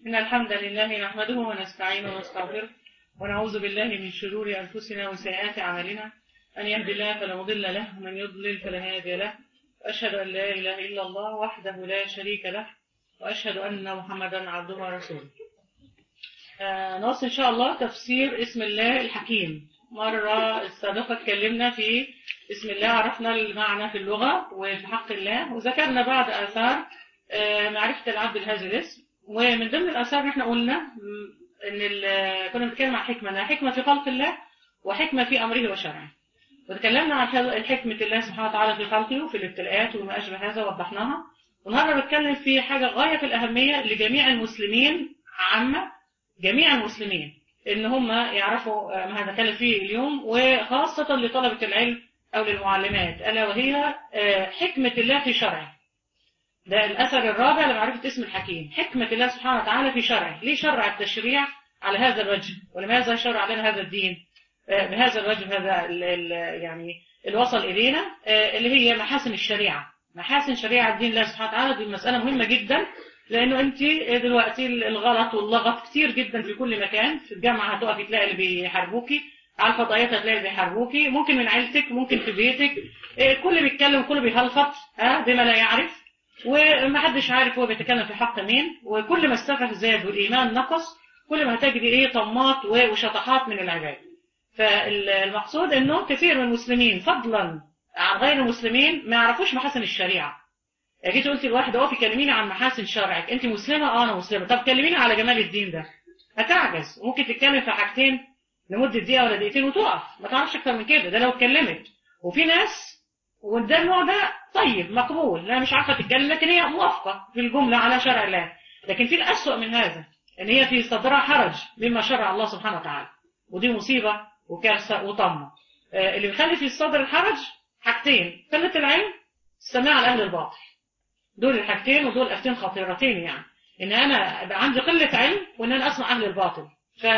إن الحمد لله نحمده ونستعينه ونستغفره ونعوذ بالله من شرور أنفسنا وسيئات أعمالنا أن يهدي الله فلا مضل له ومن يضلل فلا هادي له وأشهد أن لا إله إلا الله وحده لا شريك له وأشهد أن محمدا عبده ورسوله آه نواصل إن شاء الله تفسير اسم الله الحكيم مرة السابقة اتكلمنا في اسم الله عرفنا المعنى في اللغة وفي حق الله وذكرنا بعض آثار آه معرفة العبد بهذا الاسم ومن ضمن الآثار اللي احنا قلنا إن كنا بنتكلم عن حكمة إنها حكمة في خلق الله وحكمة في أمره وشرعه وتكلمنا عن حكمة الله سبحانه وتعالى في خلقه وفي الابتلاءات وما أشبه هذا وضحناها والنهارده بتكلم في حاجة غاية في الأهمية لجميع المسلمين عامة جميع المسلمين إن هم يعرفوا ما هنتكلم فيه اليوم وخاصة لطلبة العلم أو للمعلمات ألا وهي حكمة الله في شرعه ده الأثر الرابع لمعرفة اسم الحكيم حكمة الله سبحانه وتعالى في شرعه ليه شرع التشريع على هذا الوجه ولماذا شرع لنا هذا الدين بهذا الوجه هذا ال ال يعني اللي وصل إلينا اللي هي محاسن الشريعة محاسن شريعة دين الله سبحانه وتعالى دي مسألة مهمة جدا لأنه أنت دلوقتي الغلط واللغط كتير جدا في كل مكان في الجامعة هتقفي تلاقي اللي بيحاربوكي على الفضائيات هتلاقي اللي بيحاربوكي ممكن من عيلتك ممكن في بيتك كل بيتكلم كله بيهلفط ها بما لا يعرف ومحدش عارف هو بيتكلم في حق مين وكل ما السفه زاد والإيمان نقص كل ما هتجدي إيه طمات وشطحات من العباد فالمقصود انه كثير من المسلمين فضلا عن غير المسلمين ما يعرفوش محاسن الشريعه جيت قلت لواحده اقفي كلميني عن محاسن شرعك انت مسلمه اه انا مسلمه طب كلميني على جمال الدين ده هتعجز ممكن تتكلم في حاجتين لمده دقيقه ولا دقيقتين وتقف ما تعرفش اكتر من كده ده لو اتكلمت وفي ناس وده النوع ده طيب مقبول لا مش عارفه تتكلم لكن هي موافقه في الجمله على شرع الله لكن في الاسوأ من هذا ان هي في صدرها حرج مما شرع الله سبحانه وتعالى ودي مصيبه وكارثة وطمة آه اللي بيخلي في الصدر الحرج حاجتين قلة العلم السماع على أهل الباطل دول الحاجتين ودول أفتين خطيرتين يعني إن أنا أبقى عندي قلة علم وإن أنا أسمع أهل الباطل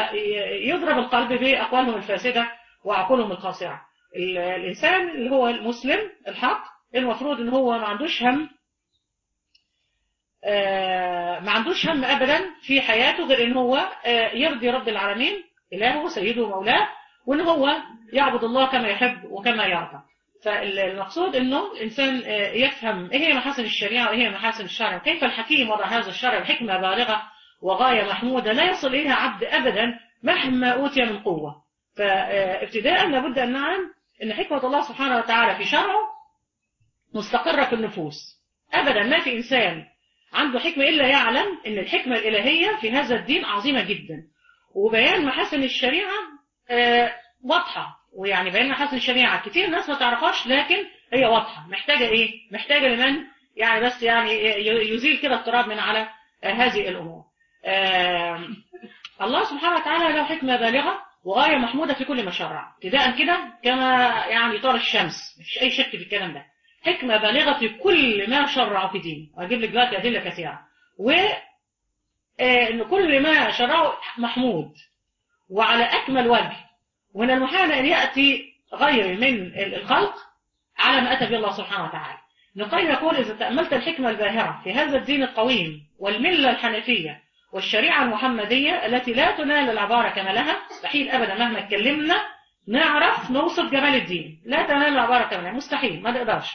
فيضرب القلب بأقوالهم الفاسدة وعقولهم الخاصرة الإنسان اللي هو المسلم الحق المفروض إن هو ما عندوش هم آه ما عندوش هم أبدا في حياته غير إن هو آه يرضي رب العالمين إلهه سيده ومولاه وان هو يعبد الله كما يحب وكما يرضى فالمقصود انه الانسان يفهم ايه هي محاسن الشريعه وايه هي محاسن الشرع وكيف الحكيم وضع هذا الشرع بحكمه بالغه وغايه محموده لا يصل اليها عبد ابدا مهما اوتي من قوه فابتداء لابد ان نعلم ان حكمه الله سبحانه وتعالى في شرعه مستقره في النفوس ابدا ما في انسان عنده حكمه الا يعلم ان الحكمه الالهيه في هذا الدين عظيمه جدا وبيان محاسن الشريعه آه واضحة ويعني بيان محاسن الشريعة كتير ناس ما تعرفهاش لكن هي واضحة محتاجة ايه محتاجة لمن يعني بس يعني يزيل كده التراب من على آه هذه الأمور آه الله سبحانه وتعالى له حكمة بالغة وغاية محمودة في كل ما شرع ابتداء كده كما يعني طار الشمس مفيش أي شك في الكلام ده حكمة بالغة في كل ما شرع في دين وأجيب لك دلوقتي أدلة كثيرة و إن كل ما شرعه محمود وعلى أكمل وجه ومن المحال أن يأتي غير من الخلق على ما أتى به الله سبحانه وتعالى نقيم يقول إذا تأملت الحكمة الباهرة في هذا الدين القويم والملة الحنفية والشريعة المحمدية التي لا تنال العبارة كما لها مستحيل أبدا مهما اتكلمنا نعرف نوصف جمال الدين لا تنال العبارة كما لها مستحيل ما نقدرش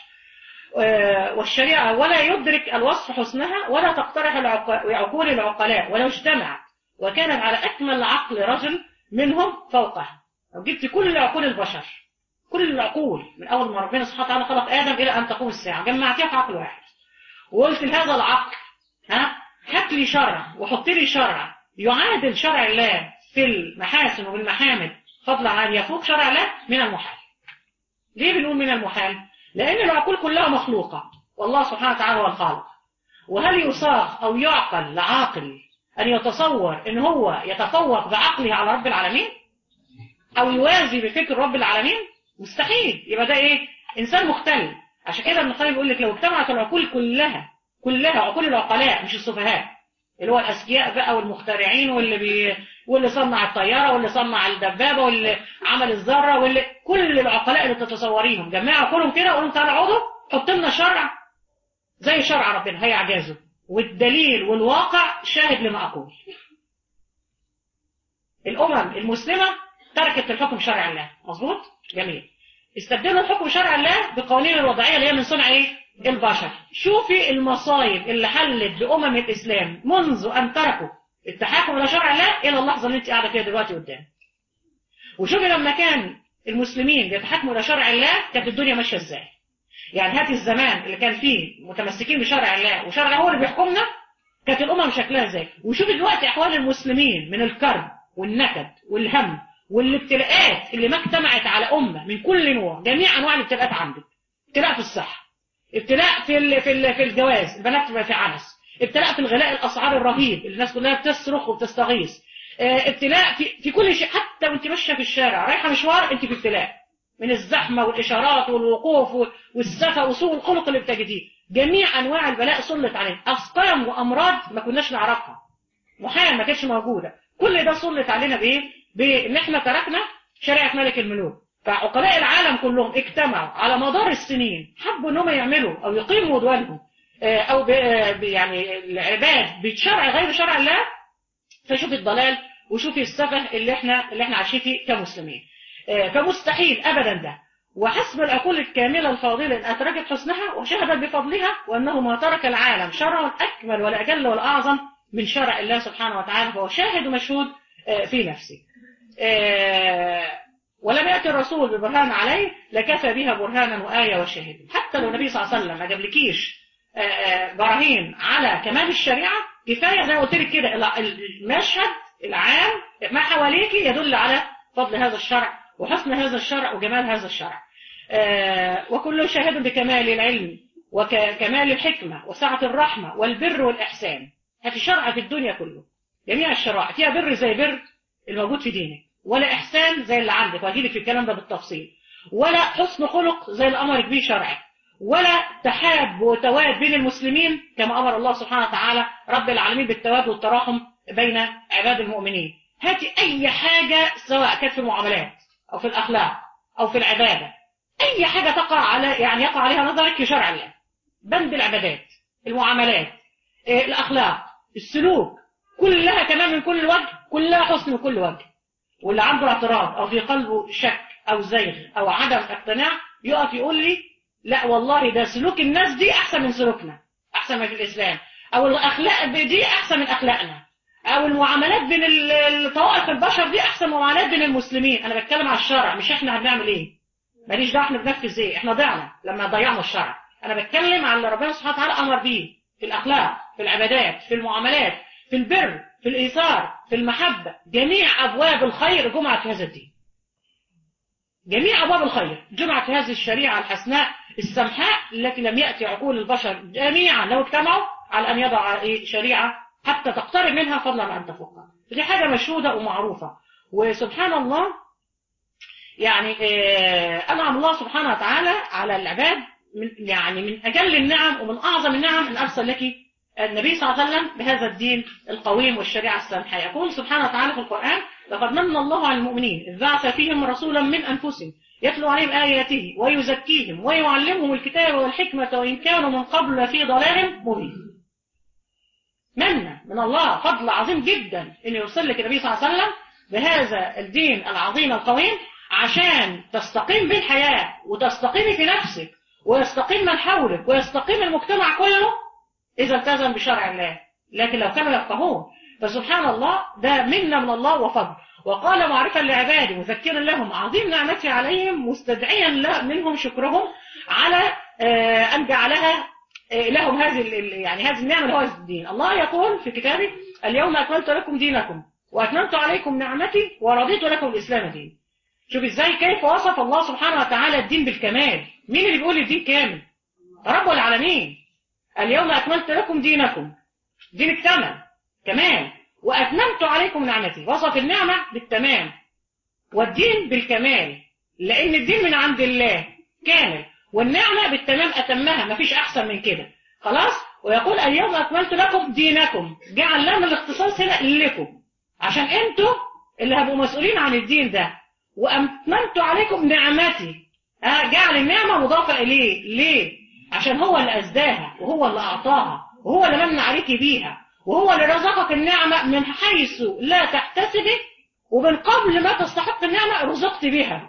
والشريعة ولا يدرك الوصف حسنها ولا تقترح عقول العقلاء ولو اجتمعت وكانت على أكمل عقل رجل منهم فوقها لو جبت كل عقول البشر كل العقول من أول ما ربنا سبحانه وتعالى خلق آدم إلى أن تقوم الساعة جمعتها في عقل واحد وقلت لهذا العقل ها هات لي شرع وحط لي شرع يعادل شرع الله في المحاسن وبالمحامد فضلا عن يفوق شرع الله من المحال ليه بنقول من المحال لأن العقول كلها مخلوقة والله سبحانه وتعالى هو الخالق وهل يصاغ أو يعقل لعاقل أن يتصور أن هو يتفوق بعقله على رب العالمين أو يوازي بفكر رب العالمين مستحيل يبقى ده إيه إنسان مختل عشان كده ابن القيم بيقول لك لو اجتمعت العقول كلها كلها عقول العقلاء مش السفهاء اللي هو الأذكياء بقى والمخترعين واللي بي واللي صنع الطيارة واللي صنع الدبابة واللي عمل الذرة واللي كل العقلاء اللي تتصورينهم جمعوا كلهم كده وقولوا تعالى اقعدوا حط لنا شرع زي شرع ربنا هي اعجازه والدليل والواقع شاهد لما اقول الامم المسلمه تركت الحكم شرع الله مظبوط جميل استبدلوا الحكم شرع الله بقوانين الوضعيه اللي هي من صنع ايه البشر شوفي المصايب اللي حلت بامم الاسلام منذ ان تركوا التحاكم الى شرع الله الى اللحظه اللي انت قاعده فيها دلوقتي قدام وشوفي لما كان المسلمين بيتحاكموا الى شرع الله كانت الدنيا ماشيه ازاي يعني هات الزمان اللي كان فيه متمسكين بشرع الله وشرع الله هو اللي بيحكمنا كانت الامم شكلها ازاي وشوفي دلوقتي احوال المسلمين من الكرب والنكد والهم والابتلاءات اللي ما اجتمعت على امه من كل نوع جميع انواع الابتلاءات عندك ابتلاء في الصحه ابتلاء في ال في ال في الجواز البنات تبقى في عنس ابتلاء في الغلاء الاسعار الرهيب الناس كلها بتصرخ وبتستغيث اه ابتلاء في, في كل شيء حتى وانت ماشيه في الشارع رايحه مشوار انت في ابتلاء من الزحمه والاشارات والوقوف والسفه وسوء الخلق اللي بتجديه جميع انواع البلاء سلط علينا اسقام وامراض ما كناش نعرفها محال ما كانتش موجوده كل ده سلط علينا بايه بان احنا تركنا شريعه ملك الملوك فعقلاء العالم كلهم اجتمعوا على مدار السنين حبوا انهم يعملوا او يقيموا دولهم او يعني العباد بشرع غير شرع الله فشوفي الضلال وشوفي السفه اللي احنا اللي احنا عايشين فيه كمسلمين فمستحيل ابدا ده وحسب العقول الكامله الفاضله ان ادركت حسنها وشهدت بفضلها وانه ما ترك العالم شرع اكمل ولا اجل ولا اعظم من شرع الله سبحانه وتعالى فهو شاهد ومشهود في نفسه ولم يأتي الرسول ببرهان عليه لكفى بها برهانا وآية وشاهد حتى لو النبي صلى الله عليه وسلم ما جابلكيش براهين على كمال الشريعة كفاية زي ما قلت لك كده المشهد العام ما حواليك يدل على فضل هذا الشرع وحسن هذا الشرع وجمال هذا الشرع وكل شاهد بكمال العلم وكمال الحكمة وسعة الرحمة والبر والإحسان هذه شرع في الدنيا كله جميع الشرائع فيها بر زي بر الموجود في دينك ولا إحسان زي اللي عندك وهجيلك في الكلام ده بالتفصيل ولا حسن خلق زي اللي أمرك به شرعك ولا تحاب وتواد بين المسلمين كما أمر الله سبحانه وتعالى رب العالمين بالتواد والتراحم بين عباد المؤمنين هاتي أي حاجة سواء كانت في المعاملات أو في الأخلاق أو في العبادة أي حاجة تقع على يعني يقع عليها نظرك في شرع الله بند العبادات المعاملات الأخلاق السلوك كلها كمان من كل وجه كلها حسن من كل وجه واللي عنده اعتراض أو في قلبه شك أو زيغ أو عدم اقتناع يقف يقول لي لا والله ده سلوك الناس دي أحسن من سلوكنا أحسن ما في الإسلام أو الأخلاق دي أحسن من أخلاقنا او المعاملات بين الطوائف البشر دي احسن معاملات بين المسلمين انا بتكلم على الشرع مش احنا هنعمل ايه ماليش دعوه احنا بننفذ ايه احنا ضيعنا لما ضيعنا الشرع انا بتكلم على اللي ربنا سبحانه وتعالى امر بيه في الاخلاق في العبادات في المعاملات في البر في الايثار في المحبه جميع ابواب الخير جمعت في هذا الدين جميع ابواب الخير جمعت في هذه الشريعه الحسناء السمحاء التي لم ياتي عقول البشر جميعا لو اجتمعوا على ان يضع شريعه حتى تقترب منها فضلا عن تفوقها دي حاجة مشهودة ومعروفة وسبحان الله يعني أنعم الله سبحانه وتعالى على العباد من يعني من أجل النعم ومن أعظم النعم أن أرسل لك النبي صلى الله عليه وسلم بهذا الدين القويم والشريعة السامحة يقول سبحانه وتعالى في القرآن لقد من الله على المؤمنين إذ بعث فيهم رسولا من أنفسهم يتلو عليهم آياته ويزكيهم ويعلمهم الكتاب والحكمة وإن كانوا من قبل لفي ضلال مبين منة من الله فضل عظيم جدا ان يرسل لك النبي صلى الله عليه وسلم بهذا الدين العظيم القويم عشان تستقيم بالحياة وتستقيمي في نفسك ويستقيم من حولك ويستقيم المجتمع كله إذا التزم بشرع الله لكن لو كانوا يفقهون فسبحان الله ده منة من الله وفضل وقال معرفا لعبادي مذكرا لهم عظيم نعمتي عليهم مستدعيا منهم شكرهم على أن جعلها لهم هذه يعني هذه النعمة اللي هو الدين الله يقول في كتابه اليوم أكملت لكم دينكم وأتممت عليكم نعمتي ورضيت لكم الإسلام دين شوف ازاي كيف وصف الله سبحانه وتعالى الدين بالكمال مين اللي بيقول الدين كامل رب العالمين اليوم أكملت لكم دينكم دين اكتمل كمال وأتممت عليكم نعمتي وصف النعمة بالتمام والدين بالكمال لأن الدين من عند الله كامل والنعمة بالتمام أتمها مفيش أحسن من كده خلاص ويقول اليوم أكملت لكم دينكم جعل لام الاختصاص هنا لكم عشان انتوا اللي هبقوا مسؤولين عن الدين ده وأتممت عليكم نعمتي آه جعل النعمة مضافة إليه ليه عشان هو اللي أزداها وهو اللي أعطاها وهو اللي من عليك بيها وهو اللي رزقك النعمة من حيث لا تحتسبه ومن قبل ما تستحق النعمة رزقت بها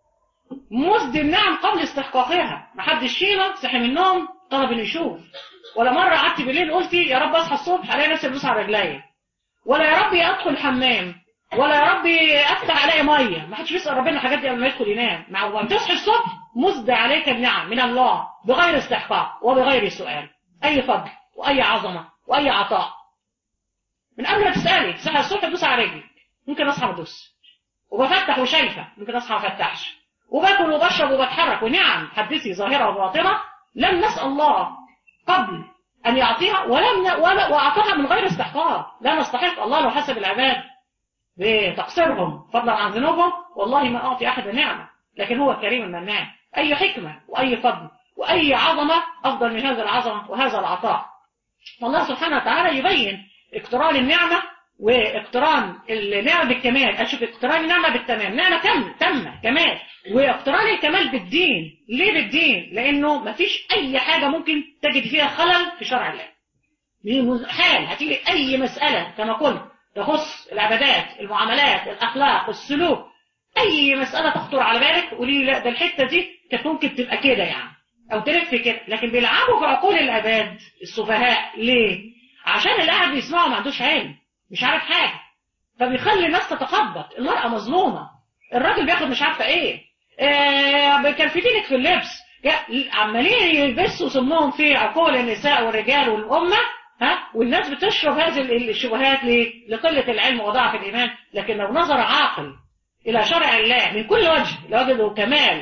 مزد النعم قبل استحقاقها ما حدش فينا صحي من النوم طلب انه يشوف ولا مرة قعدت بالليل قلتي يا رب اصحى الصبح الاقي نفسي بدوس على رجليا ولا يا رب ادخل الحمام ولا يا رب افتح الاقي ميه ما حدش بيسال ربنا الحاجات دي قبل ما يدخل ينام مع ما تصحي الصبح مزد عليك النعم من الله بغير استحقاق وبغير سؤال اي فضل واي عظمه واي عطاء من قبل ما تسالي تصحي الصبح تدوس على رجلك ممكن اصحى ما ادوس وبفتح وشايفه ممكن اصحى ما افتحش وباكل وبشرب وبتحرك ونعم حدثي ظاهره وباطنه لم نسال الله قبل ان يعطيها ولم ولا واعطاها من غير استحقاق لا نستحق الله لو حسب العباد بتقصيرهم فضلا عن ذنوبهم والله ما اعطي احد نعمه لكن هو الكريم المنان اي حكمه واي فضل واي عظمه افضل من هذه العظمه وهذا العطاء والله سبحانه وتعالى يبين اقتران النعمه واقتران النعمه بالكمال اشوف اقتران النعمه بالتمام نعمه كامله تامه كمال واقتران الكمال بالدين ليه بالدين لانه ما فيش اي حاجه ممكن تجد فيها خلل في شرع الله حال هتيجي اي مساله كما قلت تخص العبادات المعاملات الاخلاق السلوك اي مساله تخطر على بالك قولي لا ده الحته دي كانت ممكن تبقى كده يعني او تلف كده لكن بيلعبوا في عقول العباد السفهاء ليه عشان اللي قاعد بيسمعه ما عندوش علم مش عارف حاجه فبيخلي الناس تتخبط المراه مظلومه الراجل بياخد مش عارفه ايه آه كان في دينك في اللبس عمالين يلبسوا سمهم في عقول النساء والرجال والامه ها والناس بتشرب هذه الشبهات ليه؟ لقله العلم وضعف الايمان لكن لو نظر عاقل الى شرع الله من كل وجه لوجده كمال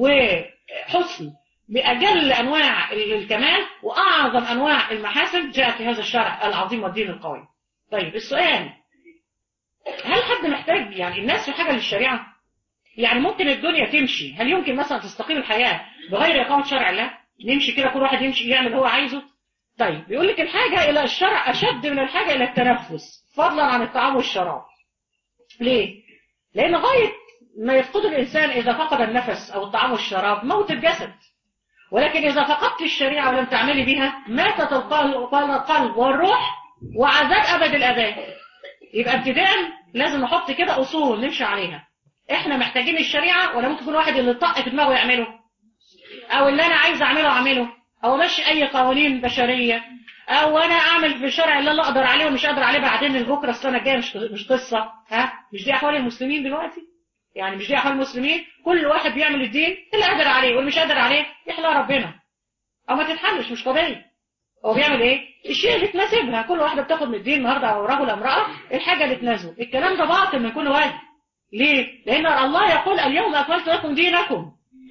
وحسن باجل انواع الكمال واعظم انواع المحاسن جاءت في هذا الشرع العظيم والدين القوي. طيب السؤال هل حد محتاج يعني الناس في حاجه للشريعه؟ يعني ممكن الدنيا تمشي هل يمكن مثلا تستقيم الحياه بغير اقامه شرع الله؟ نمشي كده كل واحد يمشي يعمل اللي هو عايزه؟ طيب بيقول لك الحاجة إلى الشرع أشد من الحاجة إلى التنفس فضلا عن الطعام والشراب ليه؟ لأن غاية ما يفقد الإنسان إذا فقد النفس أو الطعام والشراب موت الجسد ولكن إذا فقدت الشريعة ولم تعملي بها ماتت القلب والروح وعذاب أبد الأبد يبقى ابتداء لازم نحط كده أصول نمشي عليها إحنا محتاجين الشريعة ولا ممكن يكون واحد اللي طق في دماغه يعمله أو اللي أنا عايز أعمله أعمله او ماشي اي قوانين بشريه او انا اعمل في الشرع اللي الله اقدر عليه ومش قادر عليه بعدين لبكره السنه الجايه مش مش قصه ها مش دي احوال المسلمين دلوقتي يعني مش دي احوال المسلمين كل واحد بيعمل الدين اللي قادر عليه واللي مش قادر عليه يحلى ربنا او ما تتحلش مش قضيه هو بيعمل ايه الشيء اللي تناسبها كل واحده بتاخد من الدين النهارده او رجل امراه الحاجه اللي تناسبه الكلام ده باطل من كل وجه ليه لان الله يقول اليوم اكملت لكم دينكم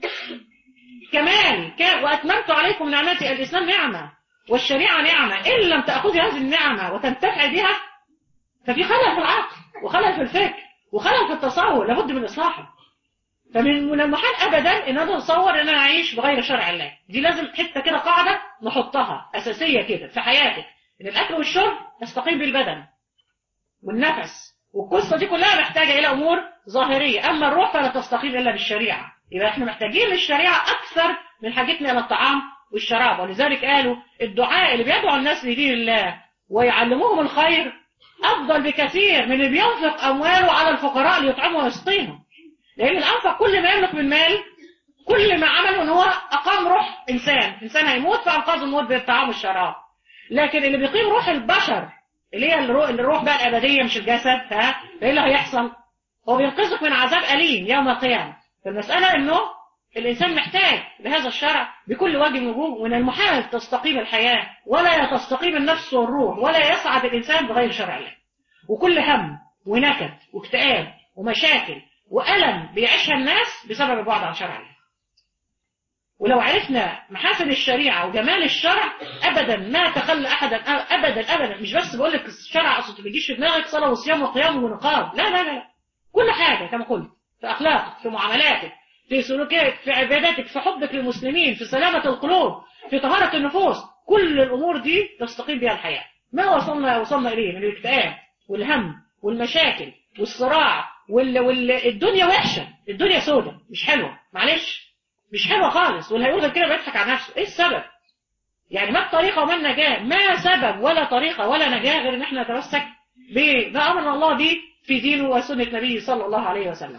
كمال وأتممت عليكم نعمتي الإسلام نعمة والشريعة نعمة إن لم تأخذي هذه النعمة وتنتفعي بها ففي خلل في العقل وخلل في الفكر وخلل في التصور لابد من إصلاحه فمن من المحال أبدا إن أنا أتصور إن أنا أعيش بغير شرع الله دي لازم حتة كده قاعدة نحطها أساسية كده في حياتك إن الأكل والشرب يستقيم بالبدن والنفس والقصة دي كلها محتاجة إلى أمور ظاهرية أما الروح فلا تستقيم إلا بالشريعة يبقى احنا محتاجين للشريعة أكثر من حاجتنا إلى الطعام والشراب ولذلك قالوا الدعاء اللي بيدعو الناس لدين الله ويعلموهم الخير أفضل بكثير من اللي بينفق أمواله على الفقراء ليطعموا ويسقيهم لأن الأنفق كل ما يملك من مال كل ما عمله إن هو أقام روح إنسان إنسان هيموت فأنقذ الموت بالطعام والشراب لكن اللي بيقيم روح البشر اللي هي الروح, الروح بقى الأبدية مش الجسد ها إيه اللي هيحصل؟ هو بينقذك من عذاب أليم يوم القيامة فالمسألة انه الانسان محتاج لهذا الشرع بكل وجه من وجوه ومن المحال تستقيم الحياة ولا تستقيم النفس والروح ولا يسعد الانسان بغير شرع الله وكل هم ونكد واكتئاب ومشاكل وألم بيعيشها الناس بسبب البعد عن شرع الله ولو عرفنا محاسن الشريعة وجمال الشرع أبدا ما تخلى أحدا أبدا أبدا مش بس بقول لك الشرع أصلا ما بيجيش في دماغك صلاة وصيام وقيام ونقاب لا لا لا كل حاجة كما قلت في أخلاقك في معاملاتك في سلوكياتك في عباداتك في حبك للمسلمين في سلامة القلوب في طهارة النفوس كل الأمور دي تستقيم بها الحياة ما وصلنا وصلنا إليه من الاكتئاب والهم والمشاكل والصراع وال... وال... الدنيا وحشة الدنيا سودة مش حلوة معلش مش حلوة خالص واللي هيقول غير كده بيضحك على نفسه ايه السبب يعني ما الطريقة وما النجاة ما سبب ولا طريقة ولا نجاة غير ان احنا نتمسك بما امر الله به في دينه وسنة نبيه صلى الله عليه وسلم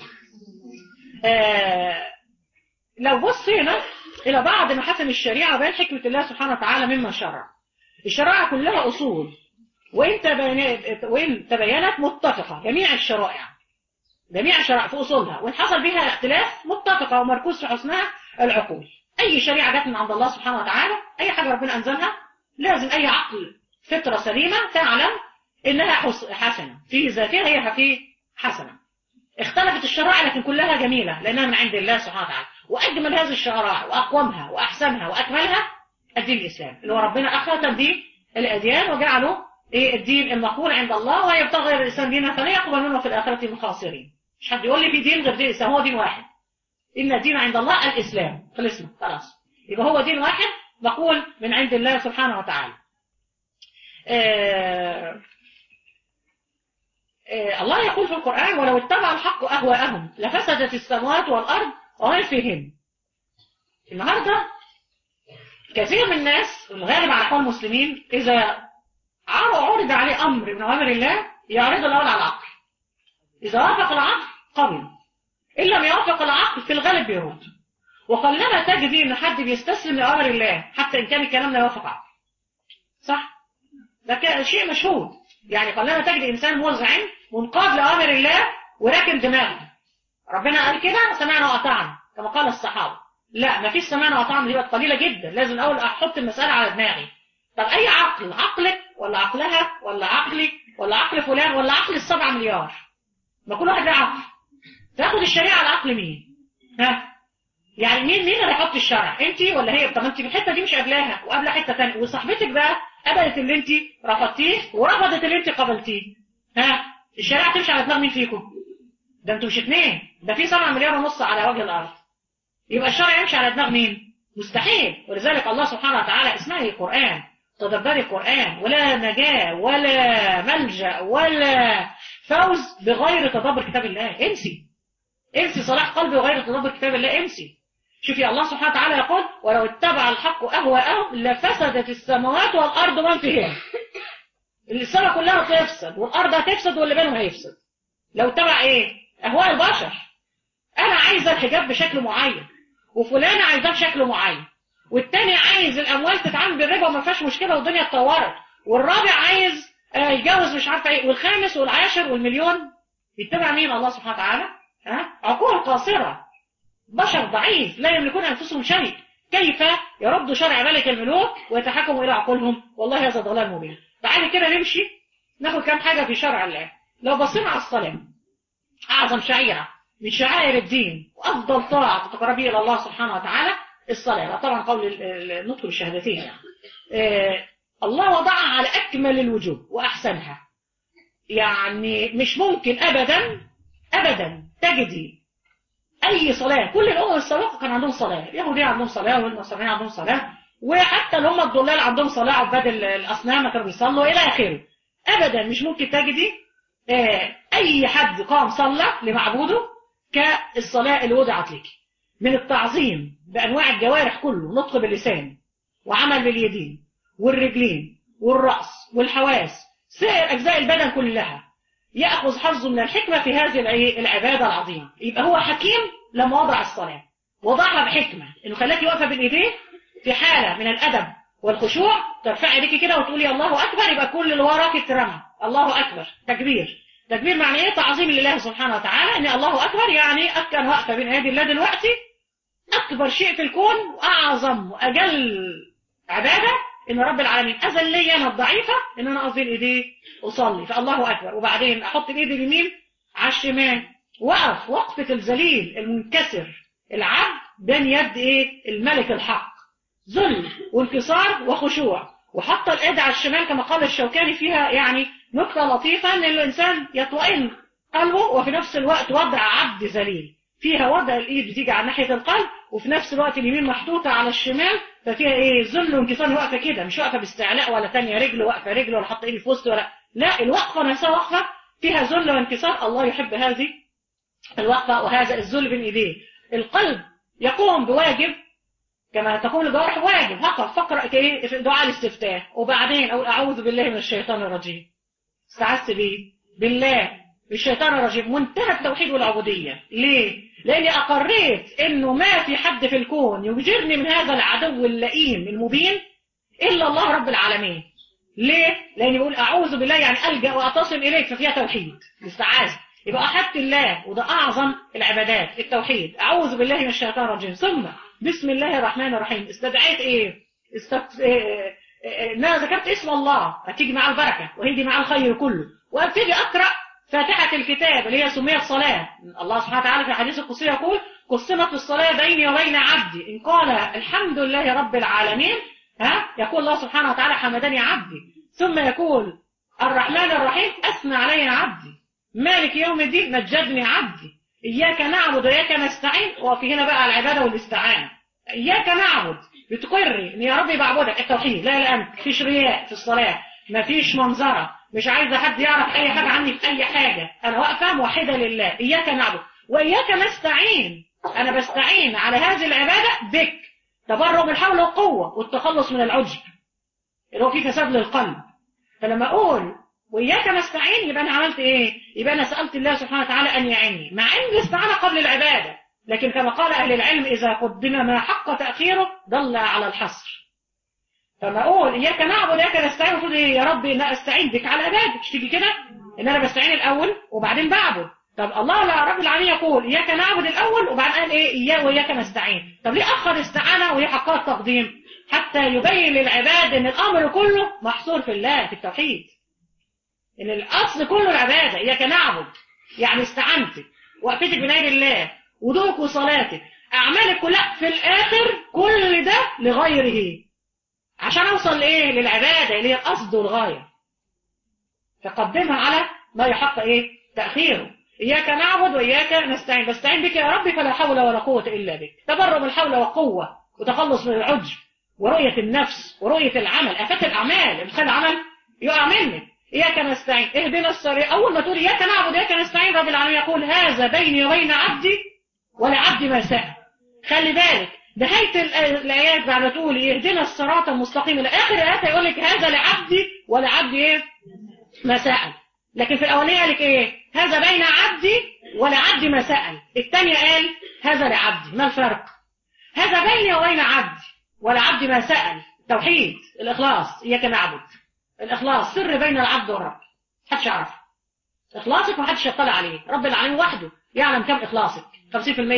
آه لو بصينا إلى بعض محاسن الشريعة بين حكمة الله سبحانه وتعالى مما شرع الشرائع كلها أصول وإن تبينت, وإن تبينت متفقة جميع الشرائع جميع الشرائع في أصولها وإن حصل بها اختلاف متفقة ومركوز في حسنها العقول أي شريعة جت من عند الله سبحانه وتعالى أي حاجة ربنا أنزلها لازم أي عقل فطرة سليمة تعلم إنها حسنة في ذاتها هي في حسنة اختلفت الشرائع لكن كلها جميلة لأنها من عند الله سبحانه وتعالى وأجمل هذه الشرائع وأقومها وأحسنها وأكملها الدين الإسلام اللي هو ربنا أخذ به الأديان وجعله إيه الدين المقبول عند الله ويبتغي غير الإسلام دينا فلا يقبل منه في الآخرة من خاسرين مش حد يقول لي في دين غير دين الإسلام هو دين واحد إن الدين عند الله الإسلام خلصنا خلاص يبقى هو دين واحد مقبول من عند الله سبحانه وتعالى آه آه الله يقول في القرآن ولو اتبع الحق أهواءهم لفسدت السماوات والأرض وما فيهن النهاردة كثير من الناس الغالب على أحوال المسلمين إذا عرض عليه أمر من أوامر الله يعرض الأول على العقل إذا وافق العقل قبل إن لم يوافق العقل في الغالب بيرد وقلما تجد إن حد بيستسلم لأوامر الله حتى إن كان الكلام لا يوافق عقل صح؟ ده شيء مشهود يعني قلما تجد إنسان مزعم منقاد لأوامر الله وراكن دماغه ربنا قال كده سمعنا وأطعنا كما قال الصحابة لا ما فيش سمعنا وأطعنا دي بقت قليلة جدا لازم الأول أحط المسألة على دماغي طب أي عقل عقلك ولا عقلها ولا عقلي ولا عقل فلان ولا عقل السبعة مليار ما كل واحد له عقل تاخد الشريعة على عقل مين ها يعني مين مين اللي هيحط الشرع انت ولا هي طب انت في الحته دي مش قابلاها وقابله حته ثانيه وصاحبتك بقى قبلت اللي انت رفضتيه ورفضت اللي انت قبلتيه ها الشريعه تمشي على دماغ مين فيكم ده انتوا مش اثنين ده في 7 مليار ونص على وجه الارض يبقى الشرع يمشي على دماغ مين مستحيل ولذلك الله سبحانه وتعالى اسمعي القران تدبري القران ولا نجاه ولا ملجا ولا فوز بغير تدبر كتاب الله انسي انسي صلاح قلبي وغير تدبر كتاب الله انسي شوفي الله سبحانه وتعالى يقول ولو اتبع الحق أهواءهم لفسدت السماوات والأرض ومن فيهن السماء كلها تفسد والأرض هتفسد واللي بينهم هيفسد لو اتبع ايه أهواء البشر أنا عايزة الحجاب بشكل معين وفلانة عايزاه بشكل معين والتاني عايز الأموال تتعامل بالربا وما فيهاش مشكلة والدنيا اتطورت والرابع عايز يتجوز مش عارفة ايه والخامس والعاشر والمليون يتبع مين الله سبحانه وتعالى ها عقول قاصرة بشر ضعيف لا يملكون أنفسهم شيء كيف يرد شرع ملك الملوك ويتحكموا إلى عقولهم والله هذا ضلال مبين تعالي كده نمشي ناخد كام حاجة في شرع الله لو بصينا على الصلاة أعظم شعيرة من شعائر الدين وأفضل طاعة تقربي إلى الله سبحانه وتعالى الصلاة طبعا قول النطق بالشهادتين يعني آه الله وضعها على أكمل الوجوه وأحسنها يعني مش ممكن أبدا أبدا تجدي اي صلاه كل الامم السابقه كان عندهم صلاه اليهوديه عندهم صلاه والنصرانيه عندهم صلاه وحتى اللي هم الضلال عندهم صلاه عباد الاصنام كانوا بيصلوا الى اخره ابدا مش ممكن تجدي اي حد قام صلى لمعبوده كالصلاه اللي وضعت لك من التعظيم بانواع الجوارح كله نطق باللسان وعمل باليدين والرجلين والراس والحواس سائر اجزاء البدن كلها يأخذ حظه من الحكمة في هذه العبادة العظيمة يبقى هو حكيم لما وضع الصلاة وضعها بحكمة انه خلاكي واقفة بالايدين في حالة من الأدب والخشوع ترفعي ايديكي كده وتقولي الله أكبر يبقى كل اللي وراك اترمى الله أكبر تكبير تكبير معنى ايه تعظيم لله سبحانه وتعالى ان الله أكبر يعني أكن واقفة بين ايدي الله دلوقتي أكبر شيء في الكون وأعظم وأجل عبادة ان رب العالمين اذن لي انا الضعيفه ان انا اقف بين ايديه اصلي فالله اكبر وبعدين احط الايد اليمين على الشمال وقف وقفه الذليل المنكسر العبد بين يد ايه الملك الحق ذل وانكسار وخشوع وحط الايد على الشمال كما قال الشوكاني فيها يعني نكته لطيفه ان الانسان يطمئن قلبه وفي نفس الوقت وضع عبد ذليل فيها وضع الايد بتيجي على ناحيه القلب وفي نفس الوقت اليمين محطوطه على الشمال ففيها ايه ذل وانكسار واقفه كده مش واقفه باستعلاء ولا تانية رجل واقفه رجل ولا حاطه ايدي في وسط ولا لا الوقفه نفسها وقفه فيها ذل وانكسار الله يحب هذه الوقفه وهذا الذل بين ايديه القلب يقوم بواجب كما تقول الجوارح واجب هقف فقرأ ايه في دعاء الاستفتاح وبعدين اقول اعوذ بالله من الشيطان الرجيم استعذت بيه بالله الشيطان الرجيم منتهى التوحيد والعبودية ليه؟ لأني أقريت إنه ما في حد في الكون يجرني من هذا العدو اللئيم المبين إلا الله رب العالمين ليه؟ لأني بقول أعوذ بالله يعني ألجأ وأتصل إليك ففيها توحيد الاستعاذة يبقى أحدت الله وده أعظم العبادات التوحيد أعوذ بالله من الشيطان الرجيم ثم بسم الله الرحمن الرحيم استدعيت إيه؟ استت... إيه... إيه... إن أنا ذكرت اسم الله هتيجي مع البركة وهيجي مع الخير كله وابتدي أقرأ فاتحة الكتاب اللي هي سميت صلاة الله سبحانه وتعالى في حديث القدسي يقول قسمت الصلاة بيني وبين عبدي إن قال الحمد لله رب العالمين ها يقول الله سبحانه وتعالى حمدني عبدي ثم يقول الرحمن الرحيم أثنى علي عبدي مالك يوم الدين مجدني عبدي إياك نعبد وإياك نستعين وفي هنا بقى العبادة والاستعانة إياك نعبد بتقري إن يا رب بعبدك التوحيد لا لا أنت مفيش رياء في الصلاة مفيش منظرة مش عايزة حد يعرف أي حاجة عني في أي حاجة أنا واقفة موحدة لله إياك نعبد وإياك نستعين أنا بستعين على هذه العبادة بك تبرع بالحول والقوة والتخلص من العجب اللي هو فيه فساد للقلب فلما أقول وإياك نستعين يبقى أنا عملت إيه؟ يبقى أنا سألت الله سبحانه وتعالى أن يعيني مع أن الاستعانة قبل العبادة لكن كما قال أهل العلم إذا قدم ما حق تأخيره دل على الحصر فما أقول إياك نعبد إياك نستعين المفروض إيه يا رب أنا أستعين بك على عبادك مش تيجي كده إن أنا بستعين الأول وبعدين بعبد طب الله لا رب العالمين يقول إياك نعبد الأول وبعدين قال إيه إياه وإياك نستعين طب ليه أخر استعانة وهي حقها التقديم حتى يبين للعباد إن الأمر كله محصور في الله في التوحيد إن الأصل كله العبادة إياك نعبد يعني استعنتك وقفتك بنير الله ودوك وصلاتك أعمالك كلها في الآخر كل ده لغيره عشان أوصل لإيه للعبادة اللي هي القصد والغاية فقدمها على ما يحق إيه تأخيره إياك نعبد وإياك نستعين بستعين بك يا ربي فلا حول ولا قوة إلا بك تبرم الحول والقوة وتخلص من العجب ورؤية النفس ورؤية العمل آفات الأعمال إدخال العمل يقع منك إياك نستعين اهدنا الصراط أول ما تقول إياك نعبد إياك نستعين رب العالمين يقول هذا بيني وبين عبدي ولعبدي ما سأل خلي بالك نهاية الآيات بعد تقول يهدنا الصراط المستقيم إلى آخر الآيات يقول لك هذا لعبدي ولعبدي إيه ما سأل لكن في الأولانية قال لك إيه هذا بين عبدي ولعبدي ما سأل الثانية قال هذا لعبدي ما الفرق هذا بيني وبين عبدي ولعبدي ما سأل توحيد الإخلاص إياك نعبد الإخلاص سر بين العبد والرب محدش يعرف إخلاصك محدش يطلع عليه رب العالمين وحده يعلم كم إخلاصك 50% 60% 100%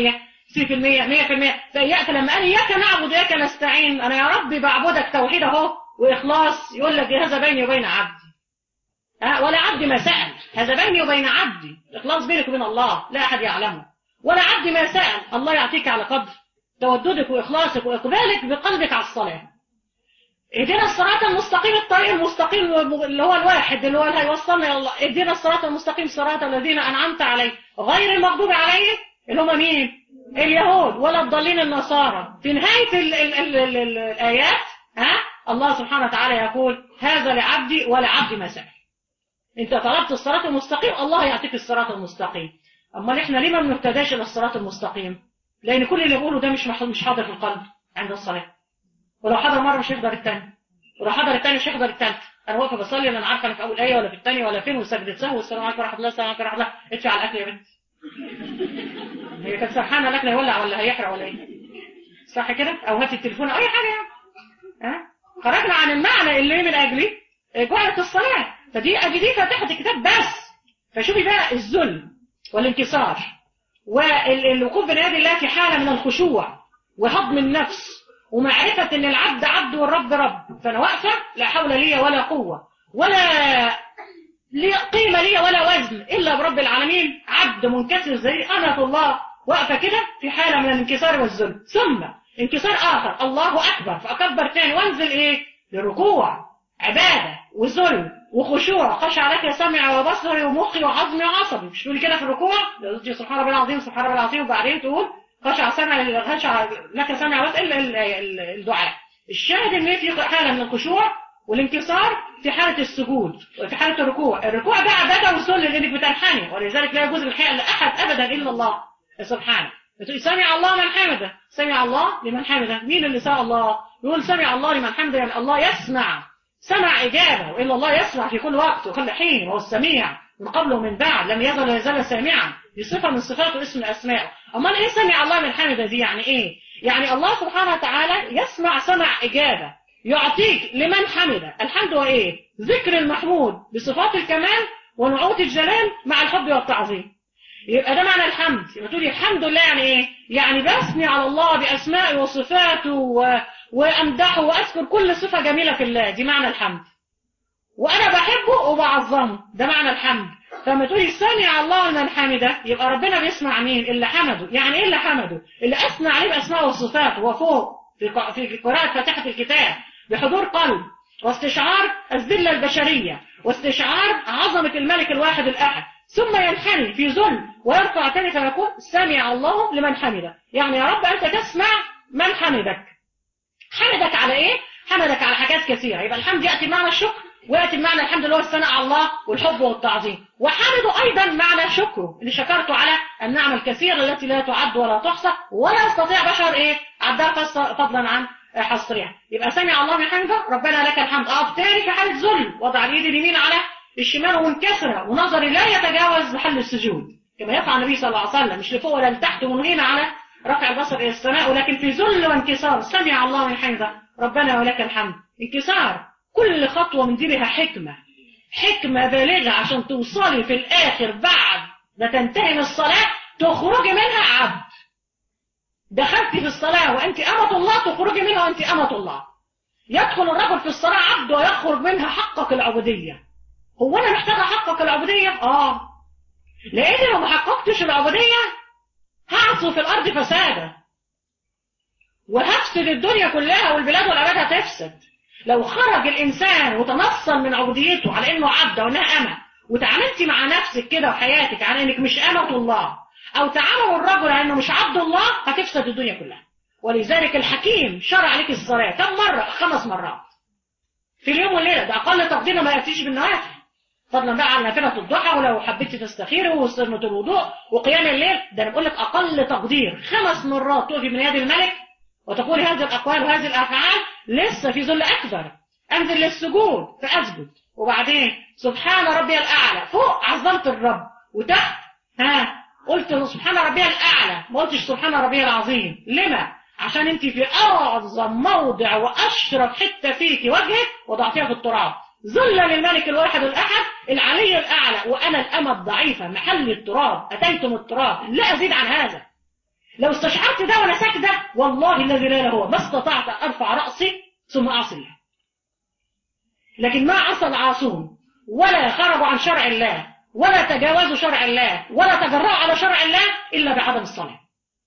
فإياك لما قال إياك نعبد إياك نستعين أنا يا ربي بعبدك توحيد أهو وإخلاص يقول لك هذا بيني وبين عبدي أه ولا عبدي ما سأل هذا بيني وبين عبدي إخلاص بينك وبين الله لا أحد يعلمه ولا عبدي ما سأل الله يعطيك على قدر توددك وإخلاصك وإقبالك بقلبك على الصلاة اهدنا الصراط المستقيم الطريق المستقيم اللي هو الواحد اللي هو اللي هيوصلنا الى الله اهدنا الصراط المستقيم صراط الذين انعمت عليهم غير المغضوب عليهم اللي هم مين اليهود ولا الضالين النصارى في نهايه ال ال ال ال ال الايات ها الله سبحانه وتعالى يقول هذا لعبدي ولعبدي ما سأل انت طلبت الصراط المستقيم الله يعطيك الصراط المستقيم امال احنا ليه ما بنهتداش الى الصراط المستقيم لان كل اللي بقوله ده مش مش حاضر في القلب عند الصلاه ولو حضر مره مش هيحضر الثاني ولو حضر الثاني مش هيحضر الثالث انا واقفه بصلي انا عارفه انا في اول ايه ولا في الثانيه ولا فين وسجدت سهو والسلام عليكم ورحمه الله السلام عليكم ورحمه الله ادفع على الاكل يا بنت هي كانت سرحانه الاكل هيولع ولا هيحرق ولا ايه صح كده او هات التليفون او اي حاجه يعني ها خرجنا عن المعنى اللي من اجله جعلت الصلاه فدي ادي دي فاتحه الكتاب بس فشوفي بقى الذل والانكسار والوقوف بين يدي الله في حاله من الخشوع وهضم النفس ومعرفة ان العبد عبد والرب رب فانا واقفة لا حول لي ولا قوة ولا لي قيمة لي ولا وزن الا برب العالمين عبد منكسر زي انا الله واقفة كده في حالة من الانكسار والذل ثم انكسار اخر الله اكبر فاكبر تاني وانزل ايه للركوع عبادة وذل وخشوع خشع لك سمعي وبصري ومخي وعظمي وعصبي مش تقولي كده في الركوع سبحان ربي العظيم سبحان ربي العظيم وبعدين تقول خشع سمع خشع لك سمع بس الا الدعاء الشاهد ان في حاله من الخشوع والانكسار في حاله السجود وفي حاله الركوع الركوع ده عباده وسل لانك بتنحني ولذلك لا يجوز الحياء لاحد ابدا الا الله سبحانه بتقول سمع الله من حمده سمع الله لمن حمده مين اللي سمع الله يقول سمع الله لمن حمده يعني الله يسمع سمع إجابة وإلا الله يسمع في كل وقت وكل حين وهو السميع من قبل ومن بعد لم يزل يزال سامعا دي صفة من صفاته اسم من أسمائه أمال إيه سمع الله من حمده دي يعني إيه يعني الله سبحانه وتعالى يسمع سمع إجابة يعطيك لمن حمده الحمد هو إيه ذكر المحمود بصفات الكمال ونعوت الجلال مع الحب والتعظيم يبقى ده معنى الحمد يبقى تقولي الحمد لله يعني ايه يعني بثني على الله باسمائه وصفاته و... وامدحه واذكر كل صفه جميله في الله دي معنى الحمد وانا بحبه وبعظمه ده معنى الحمد فلما تقولي سمع الله لمن حمده يبقى ربنا بيسمع مين اللي حمده يعني ايه اللي حمده اللي اثنى عليه باسماء وصفاته وفوق في ق- في قراءه فاتحه الكتاب بحضور قلب واستشعار الذله البشريه واستشعار عظمه الملك الواحد الاحد ثم ينحني في ذل ويرفع تاني فيقول سمع الله لمن حمده يعني يا رب انت تسمع من حمدك حمدك على ايه حمدك على حاجات كثيره يبقى الحمد ياتي بمعنى الشكر وياتي بمعنى الحمد اللي هو الثناء على الله والحب والتعظيم وحمده ايضا معنى شكره اللي شكرته على النعم الكثيره التي لا تعد ولا تحصى ولا يستطيع بشر ايه عدها قصة فضلا عن حصرها يبقى سمع الله من حمده ربنا لك الحمد اقف تاني في حاله ذل وضع اليد اليمين على الشمال منكسره ونظري لا يتجاوز محل السجود كما يفعل النبي صلى الله عليه وسلم مش لفوق ولا لتحت منهين على رفع البصر الى السماء ولكن في ذل وانكسار سمع الله من حمده ربنا ولك الحمد انكسار كل خطوه من دي لها حكمه حكمه بالغه عشان توصلي في الاخر بعد ما تنتهي من الصلاه تخرجي منها عبد دخلتي في الصلاه وانت امه الله تخرجي منها وانت امه الله يدخل الرجل في الصلاه عبد ويخرج منها حقق العبوديه هو انا محتاجه احقق العبوديه اه لان لو ما حققتش العبوديه هعصوا في الارض فسادا وهفسد الدنيا كلها والبلاد والعباد هتفسد لو خرج الانسان وتنصل من عبوديته على انه عبد وانها امه وتعاملتي مع نفسك كده وحياتك على انك مش امه الله او تعامل الرجل على انه مش عبد الله هتفسد الدنيا كلها ولذلك الحكيم شرع عليك الصلاه كم مره خمس مرات في اليوم والليله ده اقل تقدير ما ياتيش بالنوافل فضلا بقى عن نافله الضحى ولو حبيتي تستخيري وسنه الوضوء وقيام الليل ده انا بقول لك اقل تقدير خمس مرات تقفي من يد الملك وتقولي هذه الاقوال وهذه الافعال لسه في ذل اكبر انزل للسجود فاسجد وبعدين سبحان ربي الاعلى فوق عظمت الرب وتحت ها قلت سبحان ربي الاعلى ما قلتش سبحان ربي العظيم لما عشان انت في اعظم موضع واشرف حته فيك وجهك وضعتيها في التراب ذلا للملك الواحد الاحد العلي الاعلى وانا الامه الضعيفه محل التراب اتيتم التراب لا ازيد عن هذا لو استشعرت ده وانا ساكته والله الذي لا اله هو ما استطعت ان ارفع راسي ثم اعصي الله لكن ما عصى العاصون ولا خرجوا عن شرع الله ولا تجاوزوا شرع الله ولا تجرأوا على شرع الله الا بعدم الصلاه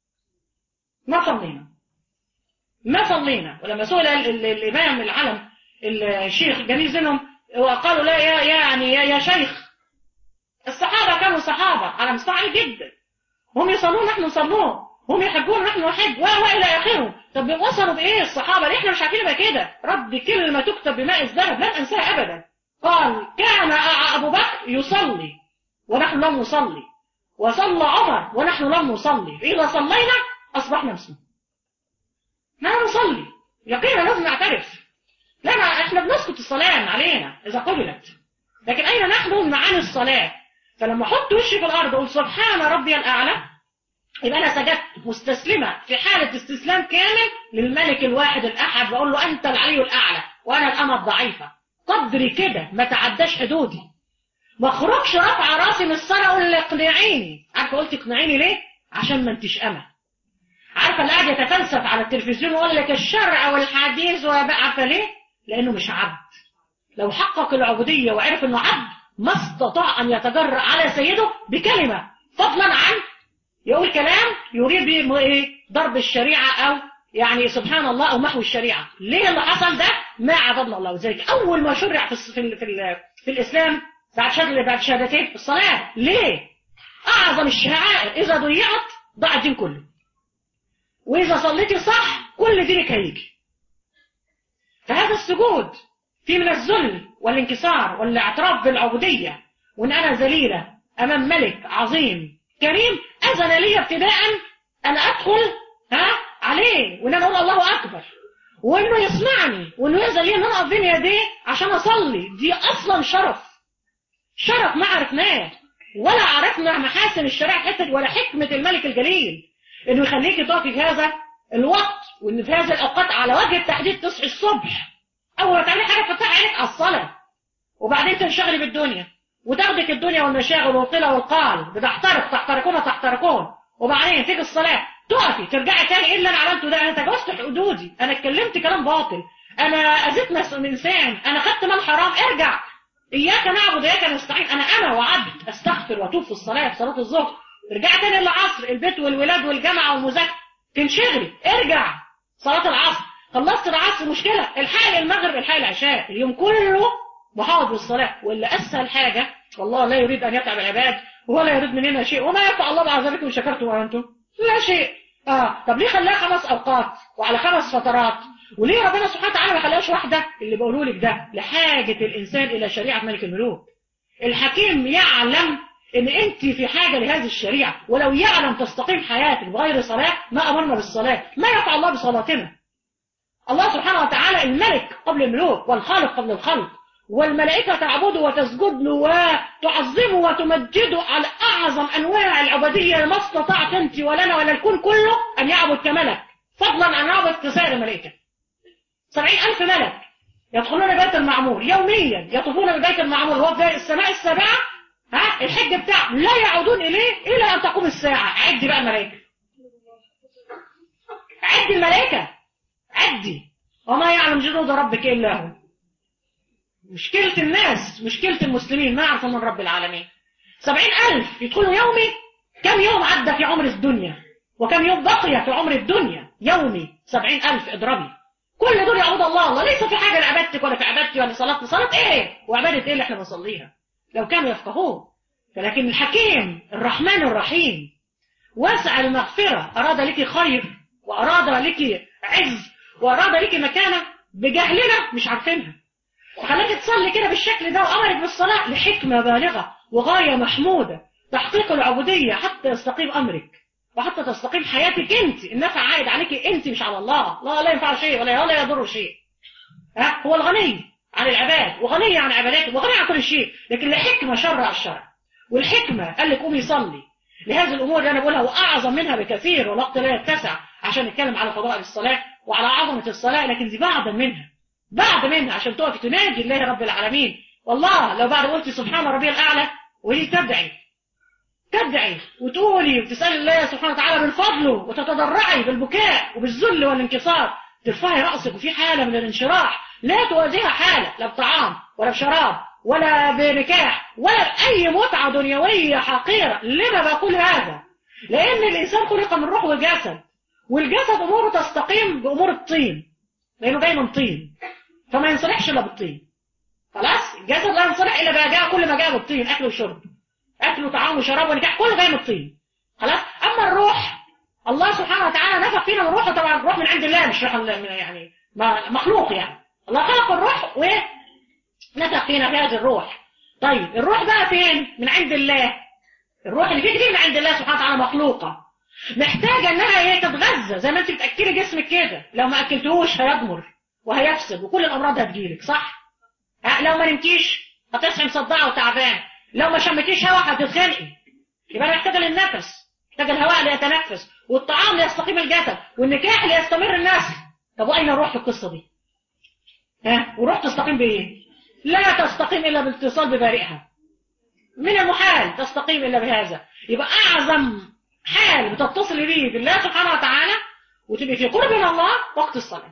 ما صلينا ما صلينا ولما سئل ال- ال- الامام العلم الشيخ جميل زينهم وقالوا لا يا يعني يا, يا شيخ الصحابه كانوا صحابه على مستوى عالي جدا هم يصلون نحن نصلون هم يحبون نحن نحب و والى اخره طب وصلوا بايه الصحابه ليه احنا مش عارفين يبقى كده رد كلمه تكتب بماء الذهب لن انساها ابدا قال كان ابو بكر يصلي ونحن لم نصلي وصلى عمر ونحن لم نصلي فاذا صلينا اصبحنا مسلمين لا نصلي يقينا لازم نعترف لا ما احنا بنسكت الصلاه علينا اذا قبلت لكن اين نحن من معاني الصلاه فلما احط وشي في الارض اقول سبحان ربي الاعلى يبقى انا سجدت مستسلمه في حاله استسلام كامل للملك الواحد الاحد بقول له انت العلي الاعلى وانا الامه الضعيفه قدري كده ما تعداش حدودي ما اخرجش رافعه راسي من الصلاه اقول لك اقنعيني عارفه قلت اقنعيني ليه عشان ما انتش امه عارفه اللي قاعد يتفلسف على التلفزيون ويقول لك الشرع والحديث وبقى عارفه ليه لانه مش عبد لو حقق العبوديه وعرف انه عبد ما استطاع ان يتجرأ على سيده بكلمه فضلا عن يقول كلام يريد به ايه ضرب الشريعه او يعني سبحان الله او محو الشريعه ليه اللي حصل ده ما عبدنا الله وذلك اول ما شرع في الس- في ال- في, ال- في الاسلام بعد شهاده بعد شهادتين الصلاه ليه اعظم الشعائر اذا ضيعت ضاع الدين كله واذا صليتي صح كل دينك هيجي فهذا السجود فيه من الذل والانكسار والاعتراف بالعبوديه وان انا ذليله امام ملك عظيم كريم اذن لي ابتداء ان ادخل ها عليه وان انا اقول الله اكبر وانه يسمعني وانه يأذن لي ان انا اقف بين يديه عشان اصلي دي اصلا شرف شرف ما عرفناه ولا عرفنا محاسن الشريعة حتة ولا حكمة الملك الجليل انه يخليك تقفي في هذا الوقت وان في هذه الاوقات على وجه التحديد تصحي الصبح اول ما تعملي حاجه تفتحي عينك على الصلاه وبعدين تنشغلي بالدنيا وتاخدك الدنيا والمشاغل والقلة والقال بتحترق تحترقون تحترقون وبعدين تيجي الصلاة تقفي ترجعي تاني ايه اللي انا عملته ده انا تجاوزت حدودي انا اتكلمت كلام باطل انا اذيت ناس انسان انا خدت مال حرام ارجع اياك نعبد واياك نستعين انا انا وعبد استغفر واتوب في الصلاة في صلاة الظهر ارجعي تاني للعصر البيت والولاد والجامعة والمذاكرة تنشغلي ارجع صلاة العصر خلصت العصر مشكلة الحق المغرب الحق العشاء اليوم كله محاضر بالصلاة واللي أسهل حاجة والله لا يريد أن يتعب العباد ولا يريد مننا شيء وما يفعل الله بعد ذلك إن شكرتم وأنتم لا شيء آه طب ليه خلاها خمس أوقات وعلى خمس فترات وليه ربنا سبحانه وتعالى ما خلاهاش واحدة اللي بقوله لك ده لحاجة الإنسان إلى شريعة ملك الملوك الحكيم يعلم ان انت في حاجة لهذه الشريعة ولو يعلم تستقيم حياتك بغير صلاة ما امرنا بالصلاة ما يفعل الله بصلاتنا الله سبحانه وتعالى الملك قبل الملوك والخالق قبل الخلق والملائكة تعبده وتسجد له وتعظمه وتمجده على أعظم أنواع العبودية ما استطعت أنت ولا أنا ولا الكون كله أن يعبد كملك فضلا عن يعبد كسائر الملائكة سبعين ألف ملك يدخلون بيت المعمور يوميا يطوفون ببيت المعمور هو في السماء السابعة ها الحج بتاعه لا يعودون إليه إلى أن تقوم الساعة عد بقى الملائكة عد الملائكة عدي وما يعلم جنود ربك إلا هو مشكلة الناس مشكلة المسلمين ما يعرفوا من رب العالمين سبعين ألف يدخلوا يومي كم يوم عدى في عمر الدنيا وكم يوم بقي في عمر الدنيا يومي سبعين ألف اضربي كل دول يعبد الله الله ليس في حاجة لعبادتك ولا في عبادتي ولا صلاة صلاة ايه وعبادة ايه اللي احنا بنصليها لو كانوا يفقهون لكن الحكيم الرحمن الرحيم واسع المغفرة أراد لك خير وأراد لك عز وأراد لك مكانة بجهلنا مش عارفينها وخلاك تصلي كده بالشكل ده وأمرك بالصلاة لحكمة بالغة وغاية محمودة تحقيق العبودية حتى يستقيم أمرك وحتى تستقيم حياتك أنت النفع عائد عليك أنت مش على الله لا لا ينفع شيء ولا ولا يضر شيء ها هو الغني عن العباد وغني عن عباداته وغني عن كل شيء لكن لحكمة شرع الشرع والحكمة قال لك قومي صلي لهذه الأمور اللي أنا بقولها وأعظم منها بكثير والوقت لا يتسع عشان نتكلم على فضائل الصلاة وعلى عظمة الصلاة لكن دي بعض منها بعد منها عشان تقف تناجي الله رب العالمين والله لو بعد قلت سبحان ربي الأعلى ولي تدعي تدعي وتقولي وتسأل الله سبحانه وتعالى من فضله وتتضرعي بالبكاء وبالذل والانكسار ترفعي رأسك وفي حالة من الانشراح لا توازيها حالة لا بطعام ولا بشراب ولا بنكاح ولا بأي متعة دنيوية حقيرة لما بقول هذا لأن الإنسان خلق من روح وجسد والجسد أموره تستقيم بأمور الطين لأنه جاي من طين فما ينصلحش إلا بالطين خلاص الجسد لا ينصلح إلا بقى جاء كل ما جاء بالطين أكل وشرب أكل وطعام وشراب ونكاح كله جاي من الطين خلاص أما الروح الله سبحانه وتعالى نفخ فينا من روحه طبعا الروح من عند الله مش روح يعني مخلوق يعني الله خلق الروح ونفخ فينا في هذه الروح طيب الروح بقى فين من عند الله الروح اللي فيك دي من عند الله سبحانه وتعالى مخلوقة محتاجة انها ايه تتغذى زي ما انت بتأكلي جسمك كده لو ما اكلتهوش هيضمر وهيفسد وكل الامراض هتجيلك صح لو ما نمتيش هتصحي مصدعة وتعبان لو ما شمتيش هواء هتتخنقي يبقى انا محتاجة للنفس محتاجة الهواء ليتنفس والطعام ليستقيم الجسد والنكاح ليستمر النسل طب واين الروح في القصة دي ها وروح تستقيم بايه لا تستقيم الا بالاتصال ببارئها من المحال تستقيم الا بهذا يبقى اعظم حال بتتصل بيه بالله سبحانه وتعالى وتبقي في قرب من الله وقت الصلاة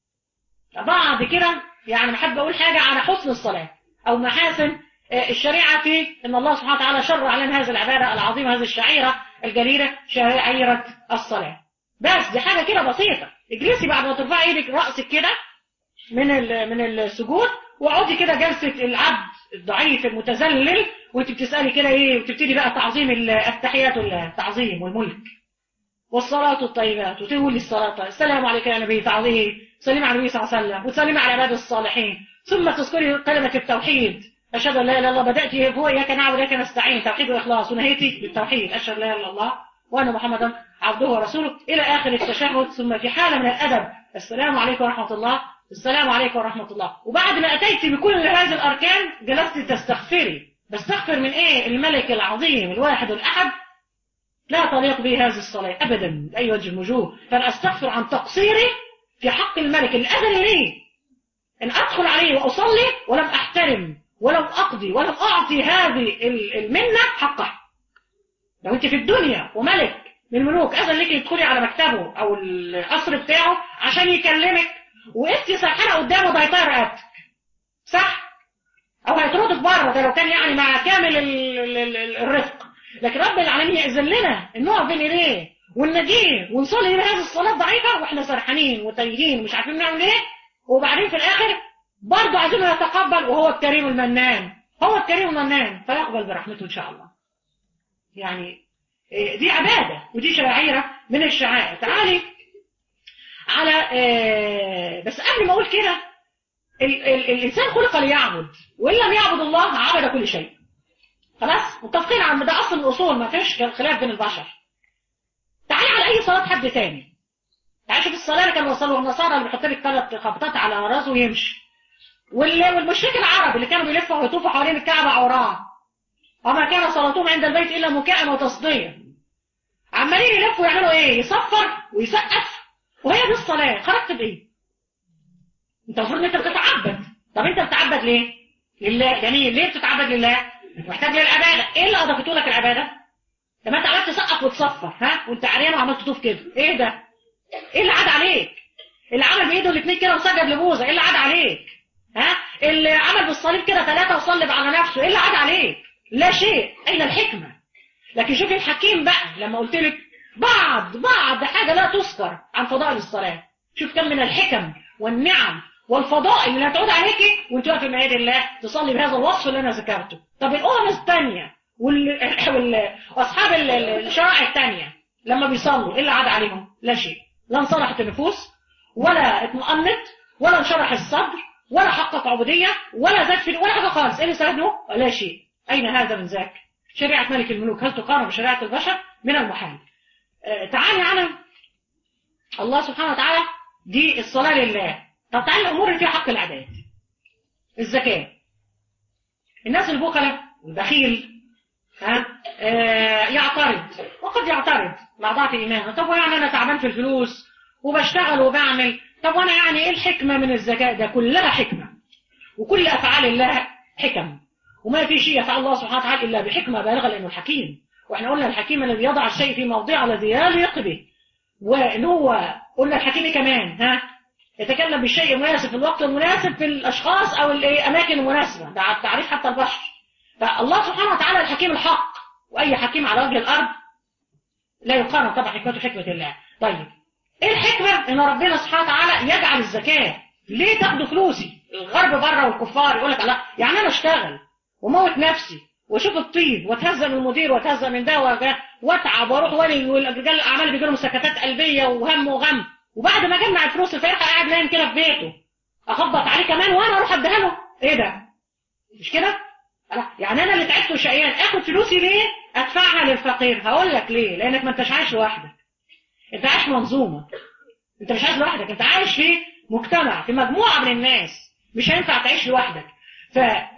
بعد كده يعني بحب اقول حاجة على حسن الصلاة او محاسن الشريعة في ان الله سبحانه وتعالى شرع لنا هذه العبادة العظيمة هذه الشعيرة الجليلة شعيرة الصلاة بس دي حاجة كده بسيطة اجلسي بعد ما ترفعي ايدك رأسك كده من من السجود واقعدي كده جلسة العبد الضعيف المتذلل وانت بتسألي كده ايه وتبتدي بقى تعظيم التحيات التعظيم والملك والصلاة الطيبات وتقولي الصلاة السلام عليك يا نبي تعظيم سلمي على النبي صلى الله عليه وسلم وتسلمي على عباد الصالحين ثم تذكري كلمة التوحيد أشهد أن لا إله إلا الله بدأت هو إياك نعبد وإياك نستعين توحيد وإخلاص ونهيتي بالتوحيد أشهد لا إله إلا الله وأن محمدا عبده ورسوله إلى آخر التشهد ثم في حالة من الأدب السلام عليكم ورحمة الله السلام عليكم ورحمة الله وبعد ما أتيت بكل هذه الأركان جلست تستغفري بستغفر من ايه الملك العظيم الواحد الاحد لا تليق به هذه الصلاة ابدا باي وجه من الوجوه فانا استغفر عن تقصيري في حق الملك اللي اذن لي ان ادخل عليه واصلي ولم احترم ولم اقضي ولم اعطي هذه المنة حقها لو انت في الدنيا وملك من الملوك اذن لك تدخلي على مكتبه او القصر بتاعه عشان يكلمك وانت سرحانه قدامه ده هيطير رقبتك صح او هيطردك بره ده لو كان يعني مع كامل ال ال ال الرفق لكن رب العالمين يأذن لنا ان نقف بين ايديه وننجيه ونصلي بهذه الصلاه ضعيفه واحنا سرحانين وتايهين ومش عارفين نعمل ايه وبعدين في الاخر برضه عايزينه يتقبل وهو الكريم المنان هو الكريم المنان فيقبل برحمته ان شاء الله يعني دي عباده ودي شعيره من الشعائر تعالي على بس قبل ما اقول كده ال ال الانسان خلق ليعبد وان لم يعبد الله عبد كل شيء خلاص متفقين على ده اصل الاصول ما فيش خلاف بين البشر تعالي على اي صلاه حد تاني تعالي شوف الصلاه اللي كانوا وصلوا النصارى اللي بيحط لك ثلاث خبطات على راسه ويمشي والمشرك العرب اللي كانوا بيلفوا ويطوفوا حوالين الكعبه عوراه وما كان صلاتهم عند البيت الا مكاء وتصديا عمالين يلفوا يعملوا ايه يصفر ويسقف وهي دي الصلاه خرجت بايه انت المفروض ان انت بتتعبد طب انت بتتعبد ليه لله جميل ليه بتتعبد لله انت محتاج للعباده ايه اللي اضافته لك العباده لما انت عمال تسقف وتصفر ها وانت عريان وعمال تطوف كده ايه ده ايه اللي عاد عليك اللي عمل بايده الاثنين كده وسجد لبوزه ايه اللي عاد عليك ها اللي عمل بالصليب كده ثلاثه وصلب على نفسه ايه اللي عاد عليك لا شيء اين الحكمه لكن شوفي الحكيم بقى لما قلت لك بعض بعض حاجه لا تذكر عن فضائل الصلاه شوف كم من الحكم والنعم والفضائل اللي هتعود عليكي وانت واقفه مع يد الله تصلي بهذا الوصف اللي انا ذكرته طب الامم الثانيه وال... وال... واصحاب الشرائع الثانيه لما بيصلوا ايه اللي عاد عليهم لا شيء لا انصلحت النفوس ولا اطمأنت ولا انشرح الصدر ولا حقق عبوديه ولا زاد في ولا حاجه خالص ايه اللي استفادوا لا شيء اين هذا من ذاك شريعه ملك الملوك هل تقارن بشريعه البشر من المحال آه تعالي على الله سبحانه وتعالى دي الصلاه لله طب تعالى الامور اللي فيها حق العباد الزكاه الناس البخلة والبخيل ها آه يعترض وقد يعترض مع ضعف ايمانه طب يعني انا تعبان في الفلوس وبشتغل وبعمل طب وانا يعني ايه الحكمه من الزكاه ده كلها حكمه وكل افعال الله حكم وما في شيء يفعل الله سبحانه وتعالى الا بحكمه بالغه لانه الحكيم واحنا قلنا الحكيم الذي يضع الشيء في موضعه الذي يليق به وان هو قلنا الحكيم كمان ها يتكلم بالشيء المناسب في الوقت المناسب في الاشخاص او الاماكن المناسبه ده تعريف حتى البشر فالله سبحانه وتعالى الحكيم الحق واي حكيم على وجه الارض لا يقارن طبعا حكمته حكمه الله طيب ايه الحكمه ان ربنا سبحانه وتعالى يجعل الزكاه ليه تاخدوا فلوسي الغرب بره والكفار يقول لك لا يعني انا اشتغل وموت نفسي واشوف الطين واتهزم المدير واتهزم من ده واتعب واروح ولي والرجال الاعمال بيجي لهم سكتات قلبيه وهم وغم وبعد ما اجمع الفلوس الفرقه قاعد نايم كده في بيته اخبط عليه كمان وانا اروح اديها له ايه ده مش كده يعني انا اللي تعبت وشقيان اخد فلوسي ليه ادفعها للفقير هقول لك ليه لانك ما انتش عايش لوحدك انت عايش منظومه انت مش عايش لوحدك انت عايش في مجتمع في مجموعه من الناس مش هينفع تعيش لوحدك ف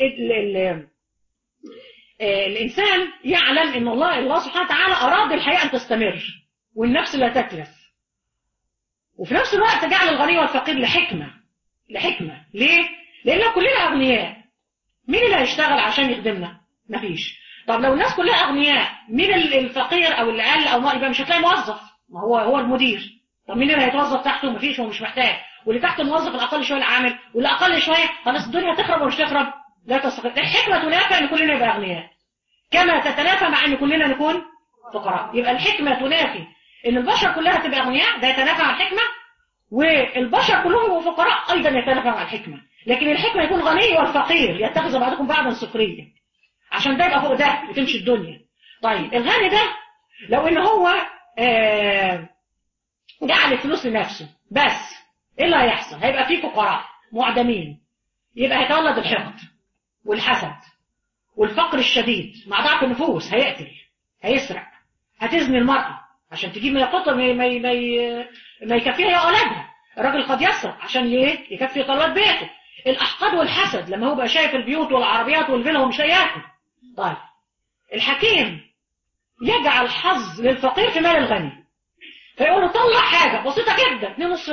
الانسان يعلم ان الله الله سبحانه وتعالى اراد الحياه ان تستمر والنفس لا تكلف وفي نفس الوقت جعل الغني والفقير لحكمة لحكمة ليه؟ لأن كلنا أغنياء مين اللي هيشتغل عشان يخدمنا؟ مفيش طب لو الناس كلها أغنياء مين الفقير أو اللي أقل أو ما يبقى مش هتلاقي موظف ما هو هو المدير طب مين اللي هيتوظف تحته؟ مفيش هو مش محتاج واللي تحت الموظف الأقل شوية العامل واللي أقل شوية خلاص الدنيا تخرب ولا مش تخرب؟ لا تستقيم الحكمة تنافى أن كلنا نبقى أغنياء كما تتنافى مع أن كلنا نكون فقراء يبقى الحكمة تنافي ان البشر كلها تبقى اغنياء ده يتنافى مع الحكمه والبشر كلهم يبقوا فقراء ايضا يتنافى مع الحكمه لكن الحكمه يكون غني والفقير يتخذ بعضكم بعضا سخريا عشان ده يبقى فوق ده وتمشي الدنيا طيب الغني ده لو ان هو آه جعل الفلوس لنفسه بس ايه اللي هيحصل هيبقى فيه فقراء معدمين يبقى هيتولد الحقد والحسد والفقر الشديد مع ضعف النفوس هيقتل هيسرق هتزني المرأة عشان تجيب ما يقطر ما ما ما, ما يكفيها يا اولادها الراجل قد يسرق عشان ليه يكفي طلبات بيته الاحقاد والحسد لما هو بقى شايف البيوت والعربيات والفيلا ومش لاقي ياكل طيب الحكيم يجعل حظ للفقير في مال الغني فيقول له طلع حاجة بسيطة جدا 2.5%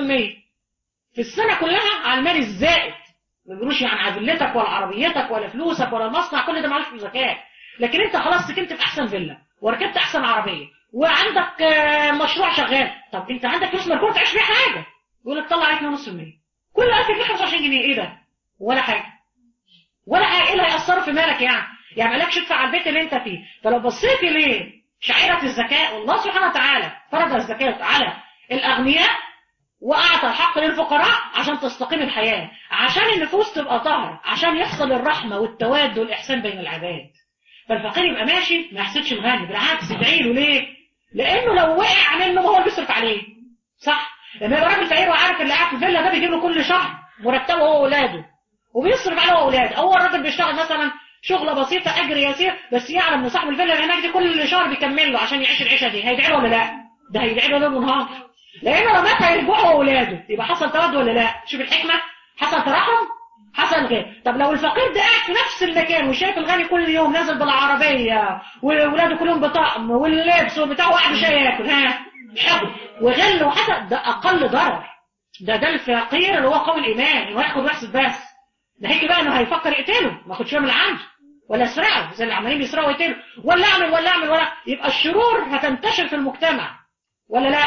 في السنة كلها على المال الزائد ما بيقولوش يعني على فيلتك ولا عربيتك ولا فلوسك ولا المصنع كل ده معلوش في زكاة لكن انت خلاص سكنت في احسن فيلا وركبت احسن عربية وعندك آه، مشروع شغال طب انت عندك فلوس مركوب تعيش بيها حاجة يقول لك طلع عليك 2.5% كل 1000 جنيه 25 جنيه ايه ده ولا حاجة ولا حاجة ايه اللي هيأثروا في مالك يعني يعني مالكش تدفع على البيت اللي انت فيه فلو بصيت ليه شعيرة الزكاة والله سبحانه وتعالى فرض الزكاة على الأغنياء وأعطى الحق للفقراء عشان تستقيم الحياة عشان النفوس تبقى طاهرة عشان يحصل الرحمة والتواد والإحسان بين العباد فالفقير يبقى ماشي ما يحسدش الغني بالعكس ادعي له ليه؟ لأنه لو وقع منه ما هو اللي بيصرف عليه صح؟ لما يبقى راجل فقير وعارف اللي قاعد في الفيلا ده بيجيب له كل شهر مرتبه هو وأولاده وبيصرف عليه هو وأولاده أول الراجل بيشتغل مثلا شغلة بسيطة أجر يسير بس يعلم إن صاحب الفيلا اللي هناك دي كل شهر بيكمل له عشان يعيش العيشة دي هيدعي له ولا لا؟ ده هيدعي له ليل ونهار لأنه لو مات هيرجعوا هو وأولاده يبقى حصل تود ولا لا؟ شوف الحكمة حصل تراحم حصل غير طب لو الفقير ده قاعد في نفس المكان وشايف الغني كل يوم نازل بالعربية وولاده كلهم بطقم واللبس وبتاعه قاعد مش هياكل ها حب وغل وحسد ده أقل ضرر ده ده الفقير اللي هو قوي الإيمان إنه ياخد ويحسد بس ده هيجي بقى إنه هيفكر يقتله ما ياخدش من عنده ولا يسرقه زي اللي عمالين بيسرقوا ويقتلوا ولا اعمل ولا اعمل ولا يبقى الشرور هتنتشر في المجتمع ولا لا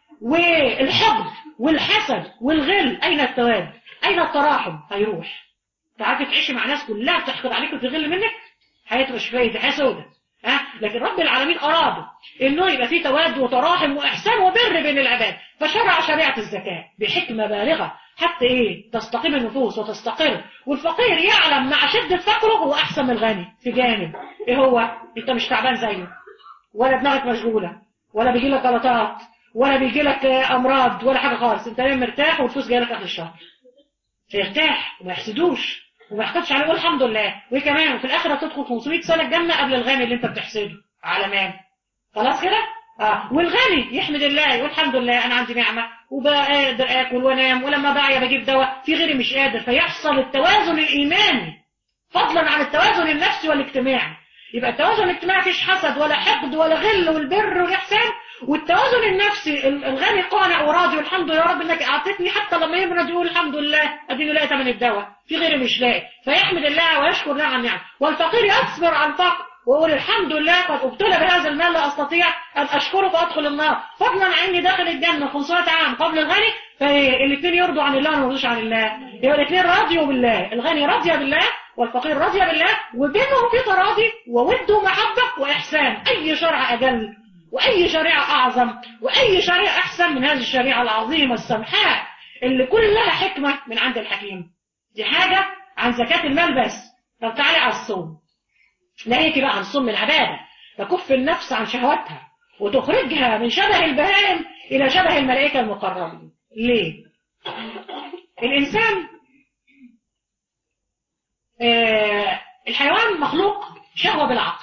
والحقد والحسد والغل أين التواد أين التراحم هيروح تعرفي تعيشي مع ناس كلها بتحقد عليك وتغل منك حياتها شوية دي حياة سودة ها لكن رب العالمين أراد إنه يبقى فيه تواد وتراحم وإحسان وبر بين العباد فشرع شريعة الزكاة بحكمة بالغة حتى إيه تستقيم النفوس وتستقر والفقير يعلم مع شدة فقره هو أحسن من الغني في جانب إيه هو أنت مش تعبان زيه ولا دماغك مشغولة ولا بيجي لك غلطات ولا بيجي لك أمراض ولا حاجة خالص أنت نايم مرتاح والفلوس جايه لك آخر الشهر فيرتاح وما يحسدوش وما يحقدش عليه يقول الحمد لله وايه كمان وفي الاخر هتدخل 500 سنه الجنه قبل الغني اللي انت بتحسده على مال خلاص كده اه والغني يحمد الله يقول الحمد لله انا عندي نعمه وبقدر اكل وانام ولما بعيا بجيب دواء في غيري مش قادر فيحصل التوازن الايماني فضلا عن التوازن النفسي والاجتماعي يبقى التوازن الاجتماعي مفيش حسد ولا حقد ولا غل والبر والاحسان والتوازن النفسي الغني قانع وراضي والحمد لله يا رب انك اعطيتني حتى لما يمرض يقول الحمد لله اديني لاقي ثمن الدواء في غيري مش لاقي فيحمد الله ويشكر الله على النعم والفقير يصبر على الفقر ويقول الحمد لله قد ابتلى بهذا المال لا استطيع ان اشكره فادخل النار فضلا عن اني داخل الجنه 500 عام قبل الغني فالاثنين يرضوا عن الله وما يرضوش عن الله يبقى الاثنين راضيوا بالله الغني راضي بالله والفقير راضي بالله وبينهم في تراضي وود ومحبه واحسان اي شرع اجل وأي شريعة أعظم وأي شريعة أحسن من هذه الشريعة العظيمة السمحاء اللي كلها حكمة من عند الحكيم دي حاجة عن زكاة المال بس طب تعالي على الصوم ناهيك بقى عن الصوم من عبادة تكف النفس عن شهواتها وتخرجها من شبه البهائم إلى شبه الملائكة المقربين ليه؟ الإنسان آه الحيوان مخلوق شهوة بالعقل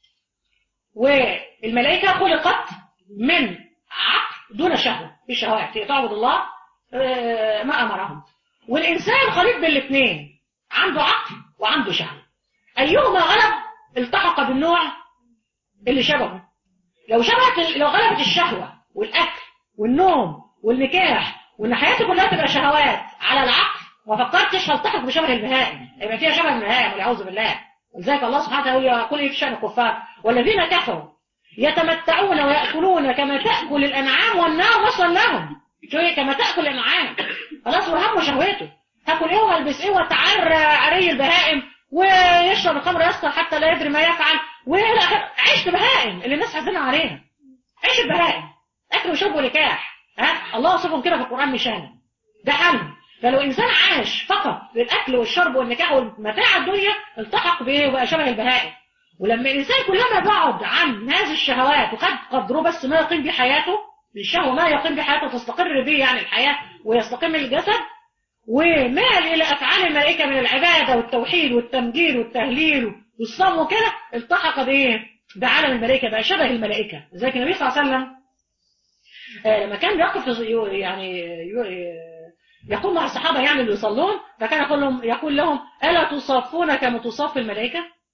والملائكة خلقت من عقل دون شهوة في شهوات تعبد الله ما أمرهم والإنسان خليط بالاثنين عنده عقل وعنده شهوة أيهما غلب التحق بالنوع اللي شبهه لو شبهت لو غلبت الشهوة والأكل والنوم والنكاح وإن حياته كلها تبقى شهوات على العقل ما فكرتش هلتحق بشبه البهائم يبقى فيها شبه البهائم والعياذ بالله ولذلك الله سبحانه وتعالى يقول في شأن الكفار والذين كفروا يتمتعون ويأكلون كما تأكل الأنعام والنار مثل لهم شوية كما تأكل الأنعام خلاص وهم شهوته تاكل ايه والبس ايه وتعرى عري البهائم ويشرب الخمر يسطر حتى لا يدري ما يفعل عيش بهائم اللي الناس حزنوا عليها عيش البهائم اكل وشرب ونكاح ها الله وصفهم كده في القرآن مشانا ده حلم فلو إنسان عاش فقط للأكل والشرب والنكاح والمتاع الدنيا التحق بإيه وبقى شبه البهائم ولما الإنسان كلما بعد عن هذه الشهوات وخد قدره بس ما يقيم بحياته الشهوة ما يقيم بحياته تستقر به يعني الحياة ويستقيم الجسد ومال إلى أفعال الملائكة من العبادة والتوحيد والتمجيد والتهليل والصوم وكده التحق بإيه؟ بعالم الملائكة بقى شبه الملائكة لذلك النبي صلى الله عليه وسلم لما كان بيقف يعني يقول مع الصحابة يعني اللي يصلون فكان يقول لهم, يقول لهم ألا تصفون كما تصف الملائكة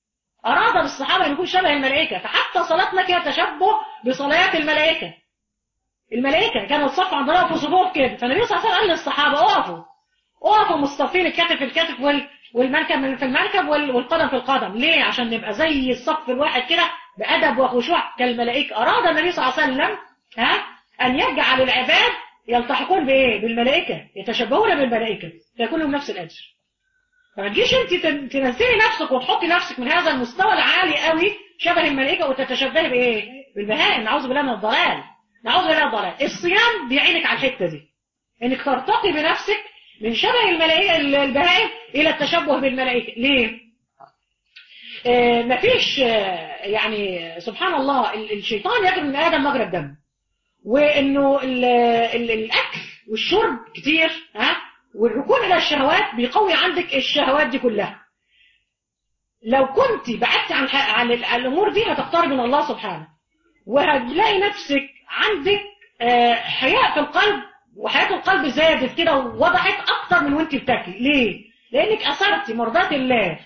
اراد بالصحابه ان يكون شبه الملائكه فحتى صلاتنا فيها تشبه بصلاه الملائكه الملائكه كانوا تصفوا عند الله في صفوف كده فالنبي صلى الله عليه وسلم قال للصحابه اقفوا اقفوا مصطفين الكتف في الكتف وال والمركب في المركب وال- والقدم في القدم ليه عشان نبقى زي الصف الواحد كده بأدب وخشوع كالملائكة أراد النبي صلى الله عليه وسلم ها أن يجعل العباد يلتحقون بإيه بالملائكة يتشبهون بالملائكة فيكون لهم نفس الأجر فما تجيش انت تن- تنزلي نفسك وتحطي نفسك من هذا المستوى العالي قوي شبه الملائكة وتتشبهي بإيه بالبهائم نعوذ بالله من الضلال نعوذ بالله من الضلال الصيام بيعينك على الحتة دي انك ترتقي بنفسك من شبه الملائكة البهائم إلى التشبه بالملائكة ليه؟ آه مفيش آه يعني سبحان الله ال- الشيطان يجري من آدم مجرى الدم وإنه ال- ال- الأكل والشرب كتير ها والركون إلى الشهوات بيقوي عندك الشهوات دي كلها لو كنت بعدت عن ح- عن ال- عن الأمور دي هتقترب من الله سبحانه وهتلاقي نفسك عندك آه، حياء في القلب وحياة القلب زادت كده ووضحت أكتر من وانت بتاكلي ليه؟ لأنك أثرتي مرضاة الله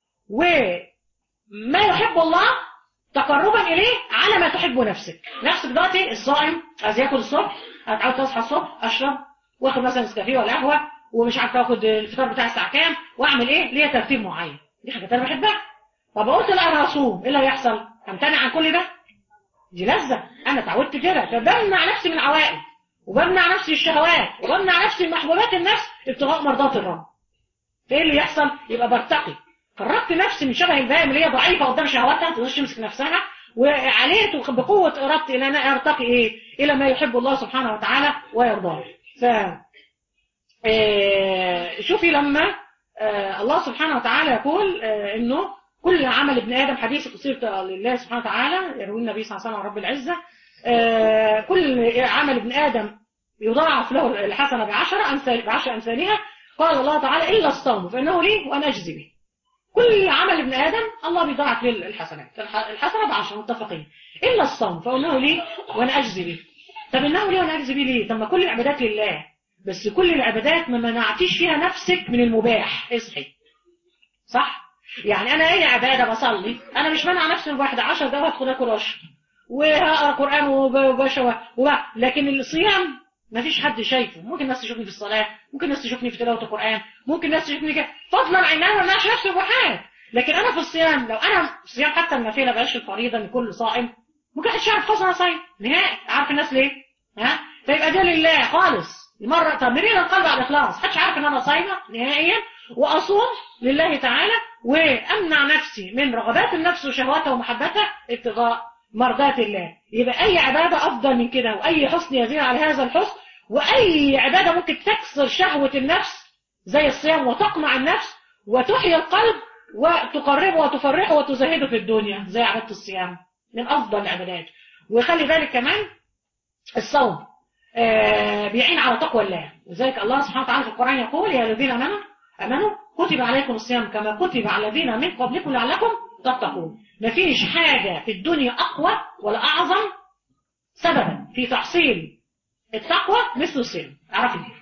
وما يحب الله تقربا إليه على ما تحب نفسك نفسك دلوقتي الصائم عايز ياكل الصبح هتعود تصحى الصبح أشرب واخد مثلا نسكافيه ولا قهوة ومش عارفه اخد الفطار بتاعي الساعة كام واعمل ايه ليا ترتيب معين دي حاجات انا بحبها طب قلت لا انا هصوم ايه اللي هيحصل؟ همتنع عن كل ده؟ دي لذة انا اتعودت كده فبمنع نفسي من العوائد وبمنع نفسي الشهوات وبمنع نفسي محبوبات النفس ابتغاء مرضات الرب فايه اللي يحصل يبقى برتقي خرجت نفسي من شبه البهائم اللي هي ضعيفه قدام شهواتها ما تقدرش تمسك نفسها وعليت بقوه ارادتي ان انا ارتقي ايه الى ما يحب الله سبحانه وتعالى ويرضاه ف آه، شوفي لما آه، الله سبحانه وتعالى يقول آه، انه كل عمل ابن ادم حديث قصير لله سبحانه وتعالى يروي النبي صلى الله عليه وسلم عن رب العزه آه، كل عمل ابن ادم يضاعف له الحسنه بعشرة امثال بعشر امثالها قال الله تعالى الا الصوم فانه لي وانا اجزي به كل عمل ابن ادم الله بيضاعف له الحسنات الح- الحسنه بعشرة متفقين الا الصوم فانه لي وانا اجزي به طب انه لي وانا اجزي به ليه طب ما كل العبادات لله بس كل العبادات ما منعتيش فيها نفسك من المباح اصحي صح يعني انا اي عباده بصلي انا مش منع نفسي من واحده 10 دقايق هدخل اكل واشرب وهقرا قران وب- وبشوى وب- لكن الصيام ما فيش حد شايفه ممكن الناس تشوفني في الصلاه ممكن الناس تشوفني في تلاوه القران ممكن الناس تشوفني كده فضلا عن ان انا ما منعش نفسي مباحات لكن انا في الصيام لو انا الصيام حتى النافله بقاش الفريضه لكل صائم ممكن محدش يعرف خلاص انا صايم نهائي عارف الناس ليه؟ ها؟ فيبقى ده لله خالص مرة طب منين القلب على الإخلاص؟ محدش عارف إن أنا صايمة نهائيا وأصوم لله تعالى وأمنع نفسي من رغبات النفس وشهواتها ومحبتها ابتغاء مرضات الله يبقى أي عبادة أفضل من كده وأي حسن يزيد على هذا الحسن وأي عبادة ممكن تكسر شهوة النفس زي الصيام وتقمع النفس وتحيي القلب وتقربه وتفرحه وتزهده في الدنيا زي عبادة الصيام من أفضل العبادات وخلي بالك كمان الصوم آه بيعين على تقوى الله لذلك الله سبحانه وتعالى في القرآن يقول يا الذين آمنوا آمنوا كتب عليكم الصيام كما كتب على الذين من قبلكم لعلكم تتقون مفيش حاجة في الدنيا أقوى ولا أعظم سببا في تحصيل التقوى مثل الصيام اعرفي دي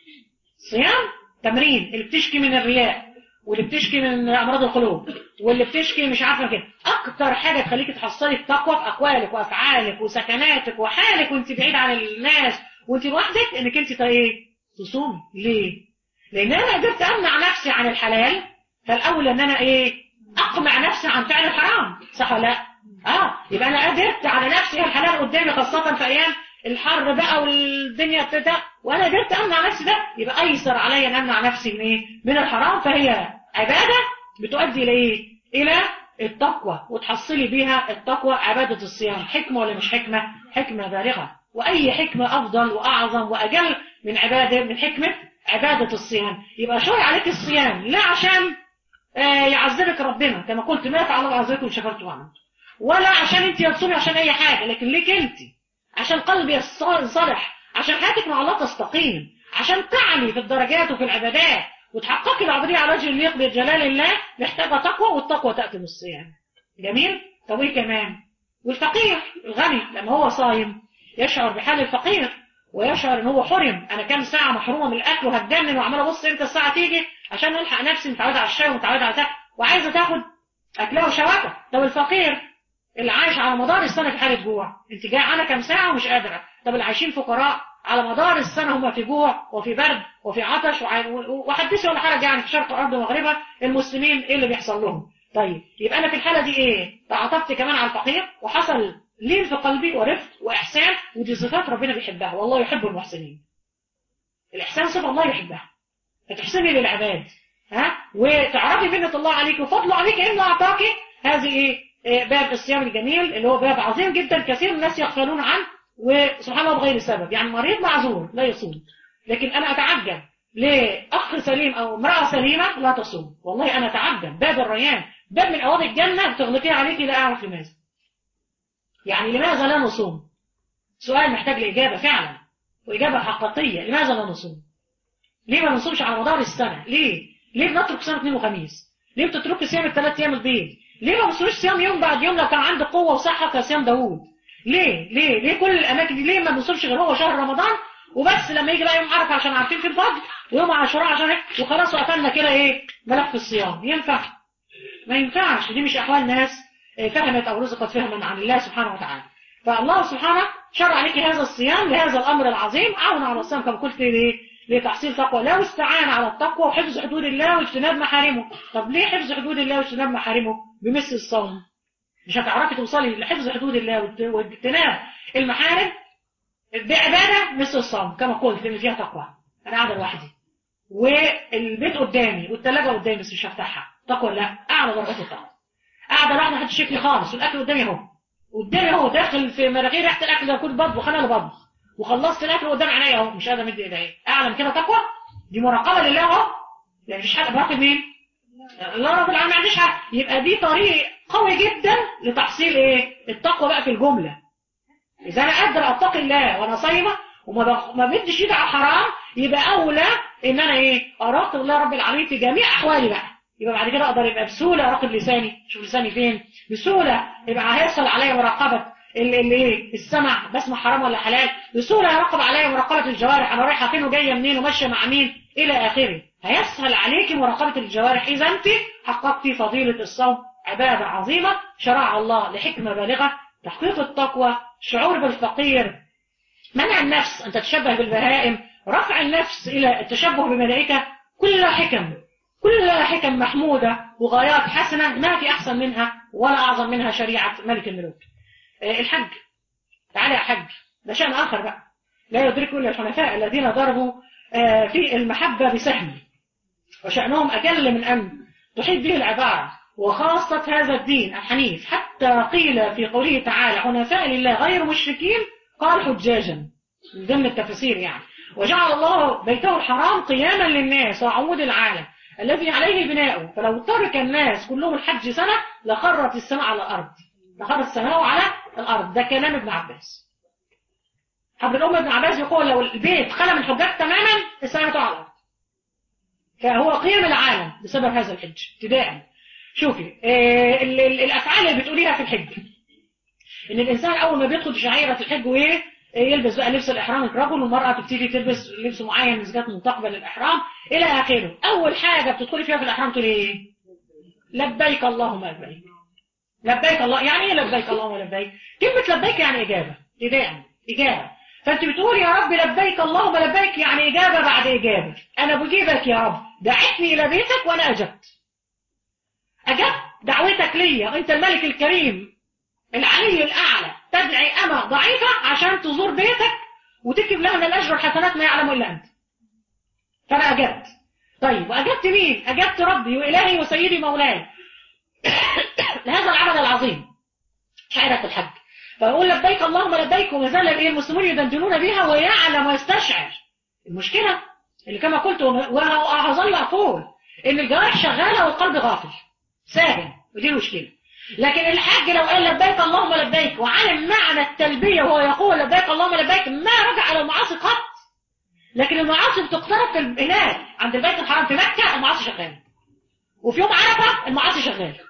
الصيام تمرين اللي بتشكي من الرياء واللي بتشكي من امراض القلوب واللي بتشكي مش عارفه كده اكتر حاجه تخليكي تحصلي التقوى في اقوالك وافعالك وسكناتك وحالك وانت بعيد عن الناس وانت لوحدك انك انت ت- ايه تصومي ليه لان انا قدرت امنع نفسي عن الحلال فالاولى ان انا ايه اقمع نفسي عن فعل الحرام صح ولا لا اه يبقى انا قدرت على نفسي الحلال قدامي خاصه في ايام الحر بقى والدنيا بتاع وانا قدرت امنع نفسي ده يبقى ايسر عليا ان امنع نفسي من ايه من الحرام فهي عباده بتؤدي الى ايه الى التقوى وتحصلي بيها التقوى عباده الصيام حكمه ولا مش حكمه حكمه بالغه واي حكمه افضل واعظم واجل من عباده من حكمه عباده الصيام يبقى شوي عليك الصيام لا عشان آه يعذبك ربنا كما قلت ما يفعل الله عذبكم شكرتم وعملتم ولا عشان انت تصومي عشان اي حاجه لكن ليك انت عشان قلبي ينصلح عشان حياتك مع الله تستقيم عشان تعلي في الدرجات وفي العبادات وتحققي العبودية على وجه الليق بجلال الله محتاجة تقوى والتقوى تأتي بالصيام جميل؟ طب ايه كمان؟ والفقير الغني لما هو صايم يشعر بحال الفقير ويشعر ان هو حرم انا كام ساعة محرومة من الاكل وهتجنن وعمالة ابص امتى الساعة تيجي عشان الحق نفسي متعودة على الشاي ومتعودة على ده وعايزة تاخد اكلها وشرابها طب الفقير اللي عايش على مدار السنه في حاله جوع انت جعانه كام ساعه ومش قادره طب اللي عايشين فقراء على مدار السنه هم في جوع وفي برد وفي عطش وع- وحدثي ولا حرج يعني في شرق الارض ومغربها المسلمين ايه اللي بيحصل لهم طيب يبقى انا في الحاله دي ايه تعاطفت كمان على الفقير وحصل لين في قلبي ورفق واحسان ودي صفات ربنا بيحبها والله يحب المحسنين الاحسان صفه الله يحبها فتحسني للعباد ها وتعرفي منة الله عليك وفضله عليك انه اعطاك هذه ايه إيه، باب الصيام الجميل اللي هو باب عظيم جدا كثير من الناس يغفلون عنه وسبحان الله بغير سبب يعني مريض معذور لا يصوم لكن انا اتعجب لاخ سليم او امراه سليمه لا تصوم والله انا اتعجب باب الريان باب من ابواب الجنه تغلقيها عليك لا اعرف لماذا يعني لماذا لا نصوم سؤال محتاج لاجابه فعلا واجابه حقيقيه لماذا لا نصوم ليه ما بنصومش على مدار السنه ليه ليه بنترك صيام اثنين وخميس ليه بتتركي صيام الثلاث ايام البيض ليه ما بنصومش صيام يوم بعد يوم لو كان عندك قوه وصحه كصيام داوود ليه ليه ليه كل الاماكن دي ليه ما بنصومش غير هو شهر رمضان وبس لما يجي بقى يوم عرفه عشان عارفين في الفضل ويوم عاشوراء عشان إيه؟ وخلاص وقفلنا كده ايه ملف الصيام ينفع ما ينفعش دي مش احوال ناس آه، فهمت او رزقت فهما عن الله سبحانه وتعالى فالله سبحانه شرع عليك هذا الصيام لهذا الامر العظيم عون على الصيام كما قلت ليه لتحصيل تقوى الله واستعان على التقوى وحفظ حدود الله واجتناب محارمه طب ليه حفظ حدود الله واجتناب محارمه بمثل الصوم مش هتعرفي توصلي لحفظ حدود الله واجت- واجتناب المحارم بعبادة مثل الصوم كما قلت ان فيها تقوى انا قاعده لوحدي والبيت قدامي والثلاجه قدامي بس مش هفتحها تقوى لا اعلى درجات التقوى قاعده لوحدي محدش شكلي خالص والاكل قدامي اهو قدامي اهو داخل في مناخيري ريحه الاكل ده كنت بطبخ انا اللي بطبخ وخلصت الاكل قدام عينيا اهو مش قادر امد ايديا اعلى من كده تقوى دي مراقبه لله اهو يعني مفيش حد براقب مين؟ لا رب العالمين ما عنديش حد يبقى دي طريق قوي جدا لتحصيل ايه؟ التقوى بقى في الجمله اذا انا قادر اتقي الله وانا صايمه وما بخ... ما بديش ايدي على الحرام يبقى اولى ان انا ايه اراقب الله رب العالمين في جميع احوالي بقى يبقى بعد كده اقدر يبقى بسهوله اراقب لساني شوف لساني فين بسهوله يبقى هيحصل عليا مراقبه ال- ال- ايه السمع بسمع حرام ولا حلال بسهوله يراقب عليا مراقبه الجوارح انا رايحه فين وجايه منين وماشيه مع مين الى اخره هيسهل عليكي مراقبه الجوارح اذا انت حققتي فضيله الصوم عباده عظيمه شرع الله لحكمه بالغه تحقيق التقوى شعور بالفقير منع النفس أن تتشبه بالبهائم رفع النفس إلى التشبه بملائكة كلها حكم كلها حكم محمودة وغايات حسنة ما في أحسن منها ولا أعظم منها شريعة ملك الملوك آه، الحج تعالى يا حج ده شأن آخر بقى لا يدركه إلا الحنفاء الذين ضربوا آه، في المحبة بسهم وشأنهم أجل من أن تحيط به العبارة وخاصة هذا الدين الحنيف حتى قيل في قوله تعالى حنفاء لله غير مشركين قال حجاجا من ضمن التفاسير يعني وجعل الله بيته الحرام قياما للناس وعمود العالم الذي عليه بناؤه فلو ترك الناس كلهم الحج سنة لخرت السماء على الأرض لخرت السماء على الأرض ده كلام ابن عباس حبر الأم ابن عباس يقول لو البيت خلى من الحجاج تماما السماء تقع على الأرض فهو قيم العالم بسبب هذا الحج ابتداء شوفي آه ال- ال- الافعال اللي بتقوليها في الحج ان الانسان اول ما بيدخل في شعيره الحج وايه آه، يلبس بقى لبس الاحرام الرجل والمراه تبتدي تلبس لبس معين اذا كانت منتقبه للاحرام الى اخره اول حاجه بتدخلي فيها في الاحرام تقولي ايه لبيك اللهم لبيك لبيك الله يعني ايه لبيك اللهم لبيك كلمه لبيك يعني اجابه ابتداء اجابه فانت بتقول يا رب لبيك اللهم لبيك يعني اجابه بعد اجابه انا بجيبك يا رب دعتني الى بيتك وانا اجبت أجبت دعوتك ليا أنت الملك الكريم العلي الأعلى تدعي أنا ضعيفة عشان تزور بيتك وتكتب لها من الأجر والحسنات ما يعلم إلا أنت فأنا أجبت طيب وأجبت مين؟ أجبت ربي وإلهي وسيدي مولاي لهذا العمل العظيم شعيرة الحج فأقول لبيك اللهم لبيك وما زال الإيه المسلمون يدندنون بها ويعلم ويستشعر المشكلة اللي كما قلت وهظل أقول إن الجوارح شغالة والقلب غافل ساهل ودي المشكلة لكن الحاج لو قال لبيك اللهم لبيك وعلم معنى التلبية وهو يقول لبيك اللهم لبيك ما رجع إلى المعاصي قط لكن المعاصي بتقترب في ال- هناك عند البيت الحرام في مكة المعاصي شغالة وفي يوم عرفة المعاصي شغالة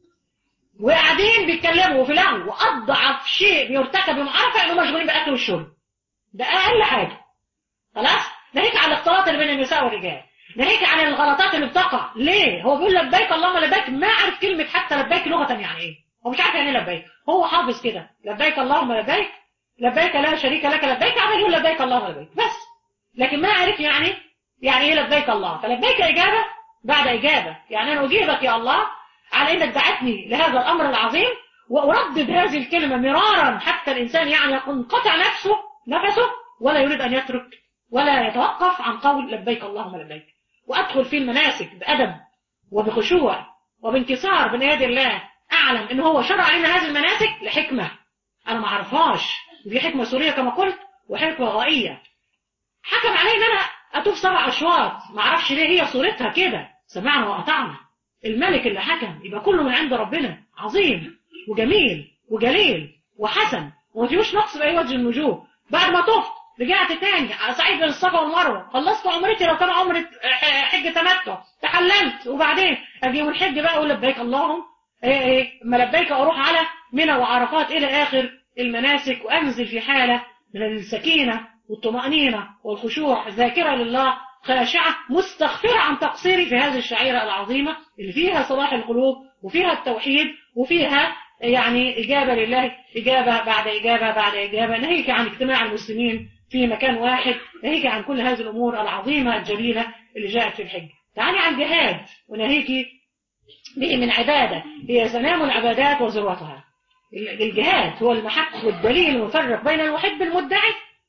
وقاعدين بيتكلموا في لغو واضعف شيء بيرتكب يوم عرفه انهم مشغولين بالاكل والشرب ده اقل حاجه خلاص ناهيك على الاختلاط اللي بين النساء والرجال ناهيك عن الغلطات اللي بتقع ليه هو بيقول لبيك اللهم لبيك ما عارف كلمه حتى لبيك لغه يعني ايه هو مش عارف يعني ايه لبيك هو حافظ كده لبيك اللهم لبيك لبيك لا شريك لك لبيك عمال يقول لبيك اللهم لبيك بس لكن ما عارف يعني يعني ايه لبيك الله فلبيك اجابه بعد اجابه يعني انا اجيبك يا الله على انك دعتني لهذا الامر العظيم واردد هذه الكلمه مرارا حتى الانسان يعني ينقطع نفسه نفسه ولا يريد ان يترك ولا يتوقف عن قول لبيك اللهم لبيك وادخل في المناسك بادب وبخشوع وبانكسار بين يد الله اعلم ان هو شرع لنا هذه المناسك لحكمه انا ما اعرفهاش دي حكمه سوريه كما قلت وحكمه غائيه حكم علي ان انا اتوب سبع اشواط ما اعرفش ليه هي صورتها كده سمعنا واطعنا الملك اللي حكم يبقى كله من عند ربنا عظيم وجميل وجليل وحسن وما فيهوش نقص باي وجه من الوجوه بعد ما طفت رجعت تاني سعيد بين الصفا والمروه خلصت عمرتي لو كان عمره حج تمتع تحللت وبعدين اجي يوم الحج بقى اقول لبيك اللهم ايه ايه اما لبيك اروح على منى وعرفات الى اخر المناسك وانزل في حاله من السكينه والطمانينه والخشوع ذاكره لله خاشعه مستغفره عن تقصيري في هذه الشعيره العظيمه اللي فيها صلاح القلوب وفيها التوحيد وفيها يعني إجابة لله إجابة بعد إجابة بعد إجابة ناهيك عن اجتماع المسلمين في مكان واحد ناهيك عن كل هذه الأمور العظيمة الجليلة اللي جاءت في الحج تعالي عن جهاد وناهيك به من عبادة هي سنام العبادات وذروتها الجهاد هو المحك والدليل المفرق بين المحب المدعي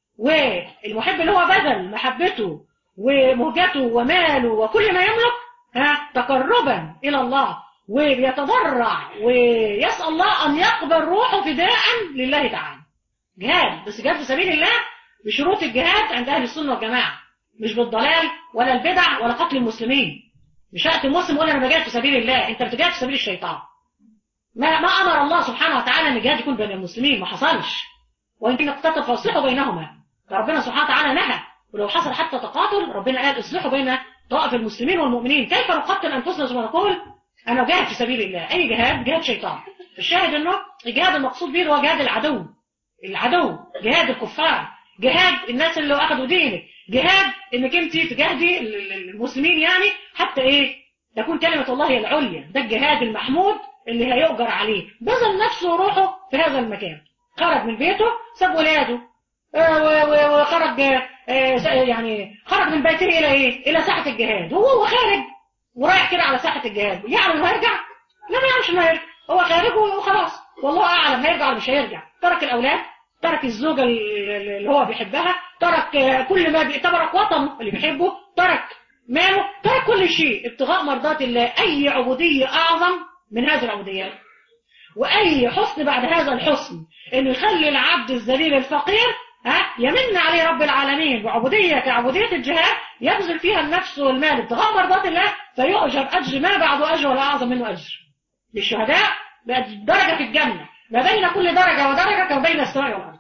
والمحب اللي هو بذل محبته ومهجته وماله وكل ما يملك ها تقربا إلى الله وبيتضرع ويسأل الله أن يقبل روحه فداء لله تعالى جهاد بس جهاد في سبيل الله بشروط الجهاد عند أهل السنة والجماعة مش بالضلال ولا البدع ولا قتل المسلمين مش هأتي المسلم يقول أنا بجاهد في سبيل الله أنت بتجاهد في سبيل الشيطان ما ما أمر الله سبحانه وتعالى أن الجهاد يكون بين المسلمين ما حصلش ويمكن اقتتل فاصلحوا بينهما فربنا سبحانه وتعالى نهى ولو حصل حتى تقاتل ربنا قال اصلحوا بين طائف المسلمين والمؤمنين كيف نقتل أنفسنا ثم نقول أنا جاهد في سبيل الله أي جهاد جهاد شيطان الشاهد أنه الجهاد المقصود به هو جهاد العدو العدو جهاد الكفار جهاد الناس اللي أخذوا دينك جهاد انك انت تجاهدي المسلمين يعني حتى ايه تكون كلمة الله هي العليا ده الجهاد المحمود اللي هيؤجر عليه بذل نفسه وروحه في هذا المكان خرج من بيته ساب ولاده وخرج يعني خرج من بيته الى ايه الى ساحة الجهاد هو هو خارج ورايح كده على ساحة الجهاد يعلم انه هيرجع لا ما يعرفش انه هيرجع هو خارج وخلاص والله اعلم هيرجع ولا مش هيرجع ترك الاولاد ترك الزوجة اللي هو بيحبها ترك كل ما بي... ترك وطنه اللي بيحبه ترك ماله ترك كل شيء ابتغاء مرضات الله أي عبودية أعظم من هذه العبوديات وأي حسن بعد هذا الحسن إنه يخلي العبد الذليل الفقير ها يمن عليه رب العالمين بعبودية كعبودية الجهاد يبذل فيها النفس والمال ابتغاء مرضات الله فيؤجر أجر ما بعده أجر ولا أعظم منه أجر للشهداء بقت درجة في الجنة ما بين كل درجة ودرجة كما بين السماء والأرض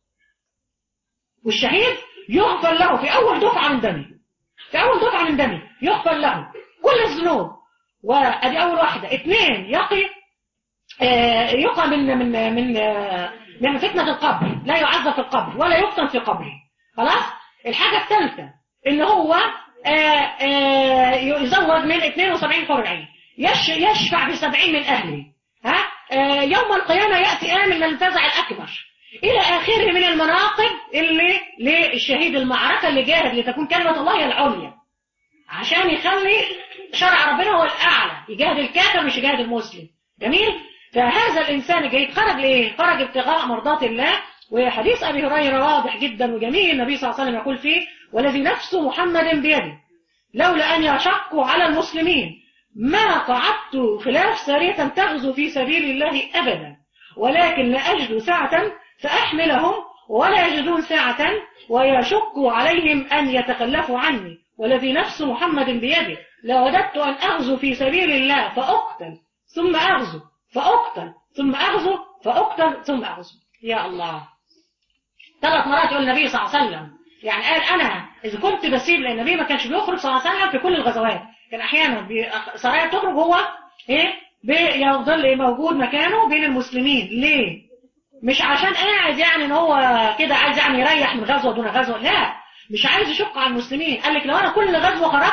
والشهيد يغفر له في أول دفعة من دمه في أول دفعة من دمه يغفر له كل الذنوب وأدي أول واحدة اثنين يقي آه يقى من من من آه من فتنة القبر لا يعذب في القبر ولا يفتن في قبره خلاص الحاجة الثالثة إن هو آه يزوج من 72 حور العين يش يشفع بسبعين من أهله ها يوم القيامة يأتي آمن من الفزع الأكبر إلى آخره من المناقب اللي للشهيد المعركة اللي جاهد لتكون كلمة الله هي العليا عشان يخلي شرع ربنا هو الأعلى يجاهد الكافر مش يجاهد المسلم جميل فهذا الإنسان الجيد خرج لإيه خرج ابتغاء مرضات الله وحديث أبي هريرة واضح جدا وجميل النبي صلى الله عليه وسلم يقول فيه والذي نفس محمد بيده لولا أن يشقوا على المسلمين ما قعدت خلاف سارية تغزو في سبيل الله أبدا ولكن لا أجد ساعة فأحملهم ولا يجدون ساعة ويشق عليهم أن يتخلفوا عني والذي نفس محمد بيده لوددت أن أغزو في سبيل الله فأقتل ثم أغزو فأقتل ثم أغزو فأقتل ثم أغزو يا الله ثلاث مرات يقول النبي صلى الله عليه وسلم يعني قال أنا إذا كنت بسيب لأن النبي ما كانش بيخرج صلى الله عليه وسلم في كل الغزوات كان أحيانا سرايا تخرج هو إيه بيفضل موجود مكانه بين المسلمين ليه؟ مش عشان قاعد يعني ان هو كده عايز يعني يريح من غزوه دون غزوه لا مش عايز يشق على المسلمين قال لك لو انا كل غزوه خرجت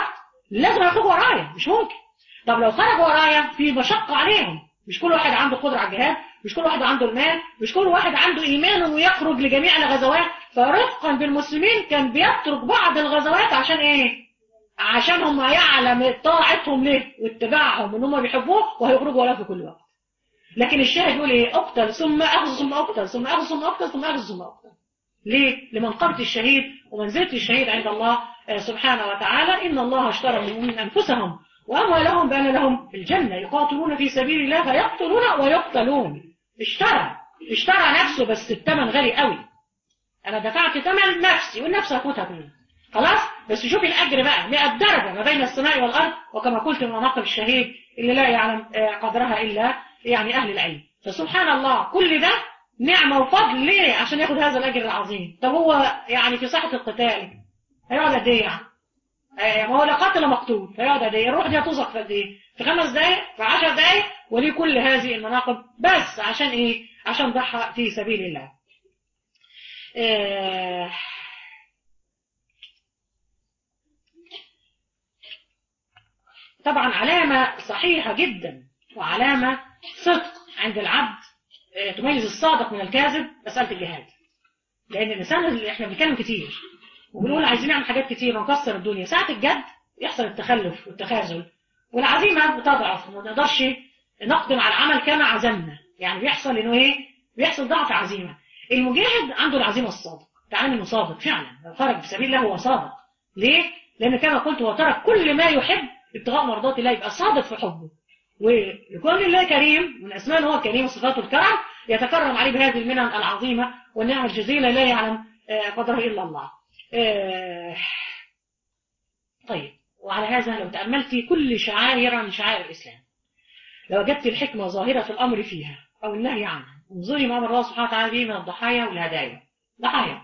لازم يخرجوا ورايا مش ممكن طب لو خرجوا ورايا في مشقة عليهم مش كل واحد عنده قدرة على الجهاد مش كل واحد عنده المال مش كل واحد عنده إيمان إنه يخرج لجميع الغزوات فرفقا بالمسلمين كان بيترك بعض الغزوات عشان إيه؟ عشان هم يعلم طاعتهم ليه واتباعهم ان هم بيحبوه وهيخرجوا وراه في كل وقت لكن الشاهد يقول ايه اقتل ثم اخذ ثم اقتل ثم اخذ ثم اقتل ثم اخذ ثم اقتل ليه لمنقبة الشهيد ومنزلة الشهيد عند الله سبحانه وتعالى إن الله اشترى من أنفسهم وأموالهم بأن لهم الجنة يقاتلون في سبيل الله فيقتلون ويقتلون اشترى اشترى نفسه بس الثمن غالي قوي أنا دفعت ثمن نفسي والنفس هتموت هتموت خلاص بس شوفي الأجر بقى 100 درجة ما بين السماء والأرض وكما قلت من مناقب الشهيد اللي لا يعلم قدرها إلا يعني أهل العلم فسبحان الله كل ده نعمة وفضل ليه عشان ياخد هذا الأجر العظيم طب هو يعني في ساحة القتال هيقعد قد ايه يعني ما هو لا قاتل مقتول هيقعد قد ايه الروح دي هتوزق في قد ايه في خمس دقايق في عشر دقايق وليه كل هذه المناقب بس عشان ايه عشان ضحى في سبيل الله آه طبعا علامة صحيحة جدا وعلامة صدق عند العبد تميز الصادق من الكاذب مسألة الجهاد لأن الإنسان اللي احنا بنتكلم كتير وبنقول عايزين نعمل حاجات كتير ونكسر الدنيا ساعة الجد يحصل التخلف والتخاذل والعزيمة بتضعف وما نقدرش نقدم على العمل كما عزمنا يعني بيحصل انه ايه بيحصل ضعف عزيمة المجاهد عنده العزيمة الصادق تعالى انه صادق فعلا لو خرج في سبيل الله هو صادق ليه؟ لأن كما قلت هو ترك كل ما يحب ابتغاء مرضات الله يبقى صادق في حبه ويكون الله كريم من أسماء هو الكريم وصفاته الكرم يتكرم عليه بهذه المنن العظيمة والنعم الجزيلة لا يعلم قدرها إلا الله طيب وعلى هذا لو تأملت كل شعائر من شعائر الإسلام لو وجدت الحكمة ظاهرة في الأمر فيها أو النهي عنها انظري ما أمر الله سبحانه وتعالى به من الضحايا والهدايا ضحايا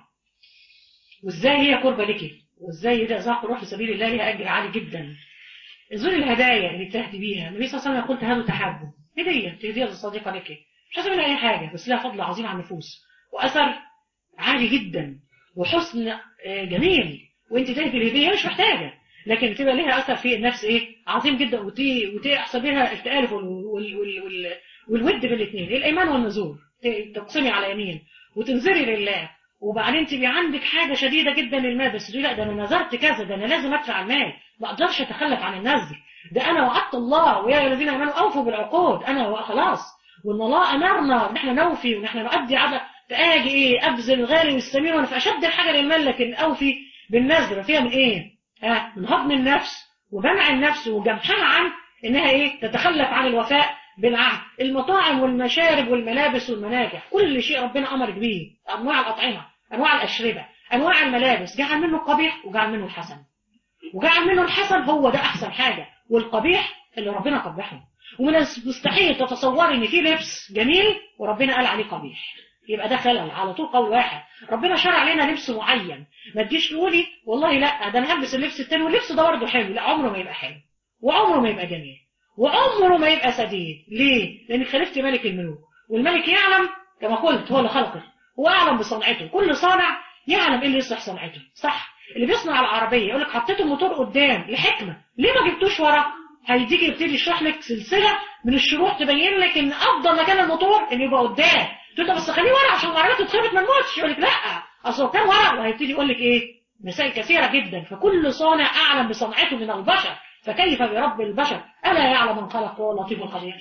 وإزاي هي قربة لك وإزاي إذا أزاق الروح في سبيل الله لها أجر عالي جدا انظري الهدايا اللي بتهدي بيها النبي صلى الله عليه وسلم يقول تهادوا تحابوا هدية تهديها للصديقة لك مش لازم منها أي حاجة بس لها فضل عظيم على النفوس وأثر عالي جدا وحسن جميل وانت تهدي الهدية مش محتاجة لكن تبقى لها أثر في النفس إيه عظيم جدا وتحصل بها التآلف وال وال وال وال والود بين الاثنين الإيمان والنزول تقسمي على يمين وتنذري لله وبعدين تبقى عندك حاجة شديدة جدا للمال بس تقولي لا ده أنا نذرت كذا ده أنا لازم أدفع المال ما أقدرش أتخلف عن النذر ده أنا وعدت الله ويا الذين آمنوا أوفوا بالعقود أنا خلاص وإن الله أمرنا إن إحنا نوفي وإن إحنا نؤدي عدد تآجي إيه أبذل الغالي والسمين وأنا في أشد الحاجة للمال لكن أوفي بالنذر فيها من إيه؟ ها من هضم النفس ومنع النفس وجمعها عن إنها إيه تتخلف عن الوفاء بالعهد المطاعم والمشارب والملابس والمناجح كل شيء ربنا أمرك به أنواع الأطعمة أنواع الأشربة أنواع الملابس جعل منه القبيح وجعل منه الحسن وجعل منه الحسن هو ده أحسن حاجة والقبيح اللي ربنا قبحه ومن المستحيل تتصوري ان في لبس جميل وربنا قال عليه قبيح يبقى ده خلل على طول قول واحد ربنا شرع لنا لبس معين ما تجيش تقولي والله لا ده انا هلبس اللبس التاني واللبس ده برضه حلو لا عمره ما يبقى حلو وعمره ما يبقى جميل وعمره ما يبقى سديد ليه لانك خالفت ملك الملوك والملك يعلم كما قلت هو اللي خلقه هو اعلم بصنعته كل صانع يعلم ايه اللي يصلح صنعته صح اللي بيصنع العربيه يقول لك حطيت الموتور قدام لحكمه ليه ما جبتوش ورا هيديك يبتدي يشرح لك سلسله من الشروح تبين لك ان افضل مكان الموتور ان يبقى قدام تقول بس خليه ورا عشان العربيه تتخبط ما تموتش يقول لك لا اصل كان ورا وهيبتدي يقول لك ايه مسائل كثيره جدا فكل صانع اعلم بصنعته من البشر فكيف برب البشر الا يعلم من خلق وهو اللطيف الخبير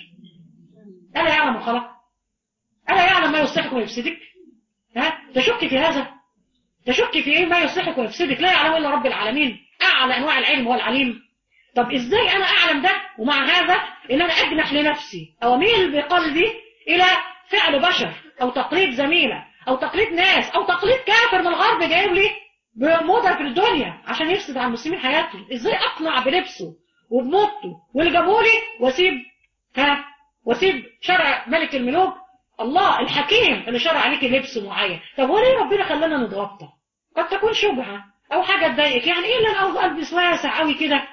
الا يعلم من خلق الا يعلم ما يصلحك ويفسدك ها تشك في هذا تشك في ايه ما يصلحك ويفسدك لا يعلم الا رب العالمين اعلى انواع العلم هو العليم طب ازاي انا اعلم ده ومع هذا ان انا اجنح لنفسي او اميل بقلبي الى فعل بشر او تقليد زميله او تقليد ناس او تقليد كافر من الغرب جايب لي بموضة في الدنيا عشان يفسد على المسلمين حياتهم ازاي اقنع بلبسه وبموته واللي جابولي واسيب ها واسيب شرع ملك الملوك الله الحكيم اللي شرع عليك لبس معين طب وليه ربنا خلانا نتغطى قد تكون شبهه او حاجه تضايقك يعني ايه اللي انا البس واسع قوي كده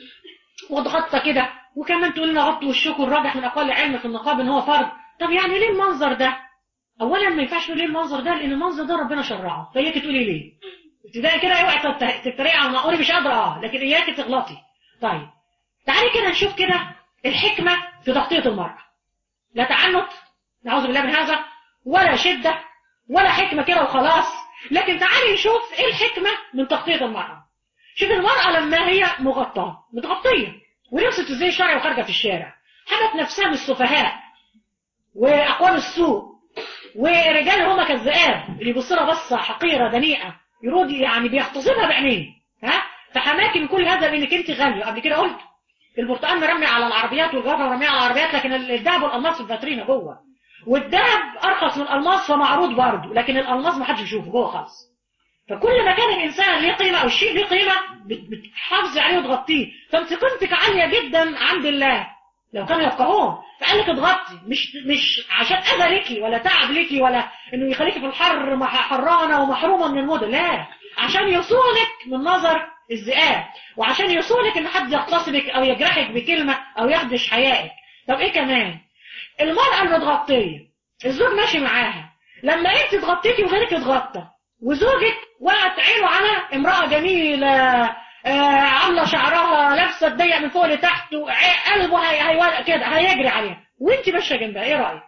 واتغطى كده وكمان تقول لنا غطوا الشكر الراجح من اقوال العلم في النقاب ان هو فرض طب يعني ليه المنظر ده اولا ما ينفعش تقول ليه المنظر ده لان المنظر ده ربنا شرعه فاياك تقولي ليه ابتدائي كده اوعي تتريق على المقوري مش قادره اه لكن اياك تغلطي طيب تعالي كده نشوف كده الحكمة في تغطية المرأة لا تعنت نعوذ بالله من هذا ولا شدة ولا حكمة كده وخلاص لكن تعالي نشوف ايه الحكمة من تغطية المرأة شوف المرأة لما هي مغطاة متغطية ولبست ازاي شرعي وخارجة في الشارع حمت نفسها من السفهاء وأقوال السوء ورجال هما كالذئاب اللي يبص لها بصة حقيرة دنيئة يرود يعني بيغتصبها بعينيه ها فحماكي من كل هذا لانك انت غالية قبل كده قلت البرتقال مرمي على العربيات والجوافة مرمية على العربيات لكن الذهب والألماس في الفاترينا جوه والذهب أرخص من الألماس فمعروض برضه لكن الألماس ما حدش يشوفه جوه خالص فكل ما كان الإنسان ليه قيمة أو الشيء ليه قيمة بتحافظي عليه وتغطيه فأنت قيمتك عالية جدا عند الله لو كانوا يفقهون فقال لك اضغطي مش مش عشان اذى ليكي ولا تعب ليكي ولا انه يخليكي في الحر حرانه ومحرومه من المدن لا عشان يصونك من نظر الذئاب وعشان يصونك ان حد يغتصبك او يجرحك بكلمه او يخدش حيائك طب ايه كمان المراه المتغطيه الزوج ماشي معاها لما انت اتغطيتي وغيرك اتغطى وزوجك وقعت عينه على امراه جميله آه عامله شعرها لابسه تضيق من فوق لتحت قلبه هي هي كده هيجري عليها وانت ماشيه جنبها ايه رايك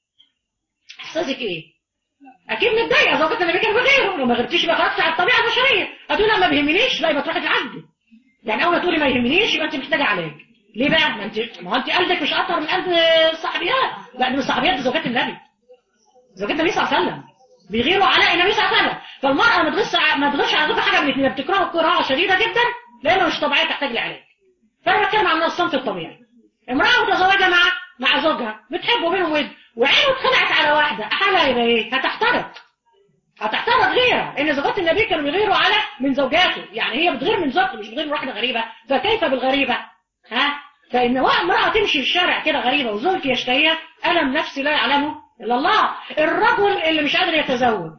احساسك ايه اكيد متضايقه زوجة النبي كان بغيره لو ما غيرتيش بقى خلاص على الطبيعه البشريه هتقول لا ما بيهمنيش لا يبقى تروحي تعالجي يعني اول ما تقولي ما يهمنيش يبقى انت محتاجه علاج ليه بقى ما انت ما هو انت قلبك مش اطهر من قلب الصحابيات لا من الصحابيات دي زوجات النبي زوجات النبي صلى الله عليه وسلم بيغيروا على النبي صلى الله عليه وسلم فالمرأة ما تغش ما تغش على زوجها حاجة من الاثنين بتكرهه كراهة شديدة جدا لأنه مش طبيعية تحتاج لعلاج فأنا بتكلم عن الصنف الطبيعي امرأة متزوجة مع مع زوجها بتحبه بينهم ود وعينه اتخلعت على واحدة حالها يبقى ايه؟ هتحترق هتحترق غيرها لأن زوجات النبي كانوا بيغيروا على من زوجاته يعني هي بتغير من زوجته مش بتغير من واحدة غريبة فكيف بالغريبة؟ ها؟ فإن امرأة تمشي في الشارع كده غريبة وزوجك يشتهيها ألم نفسي لا يعلمه إلا الله الرجل اللي مش قادر يتزوج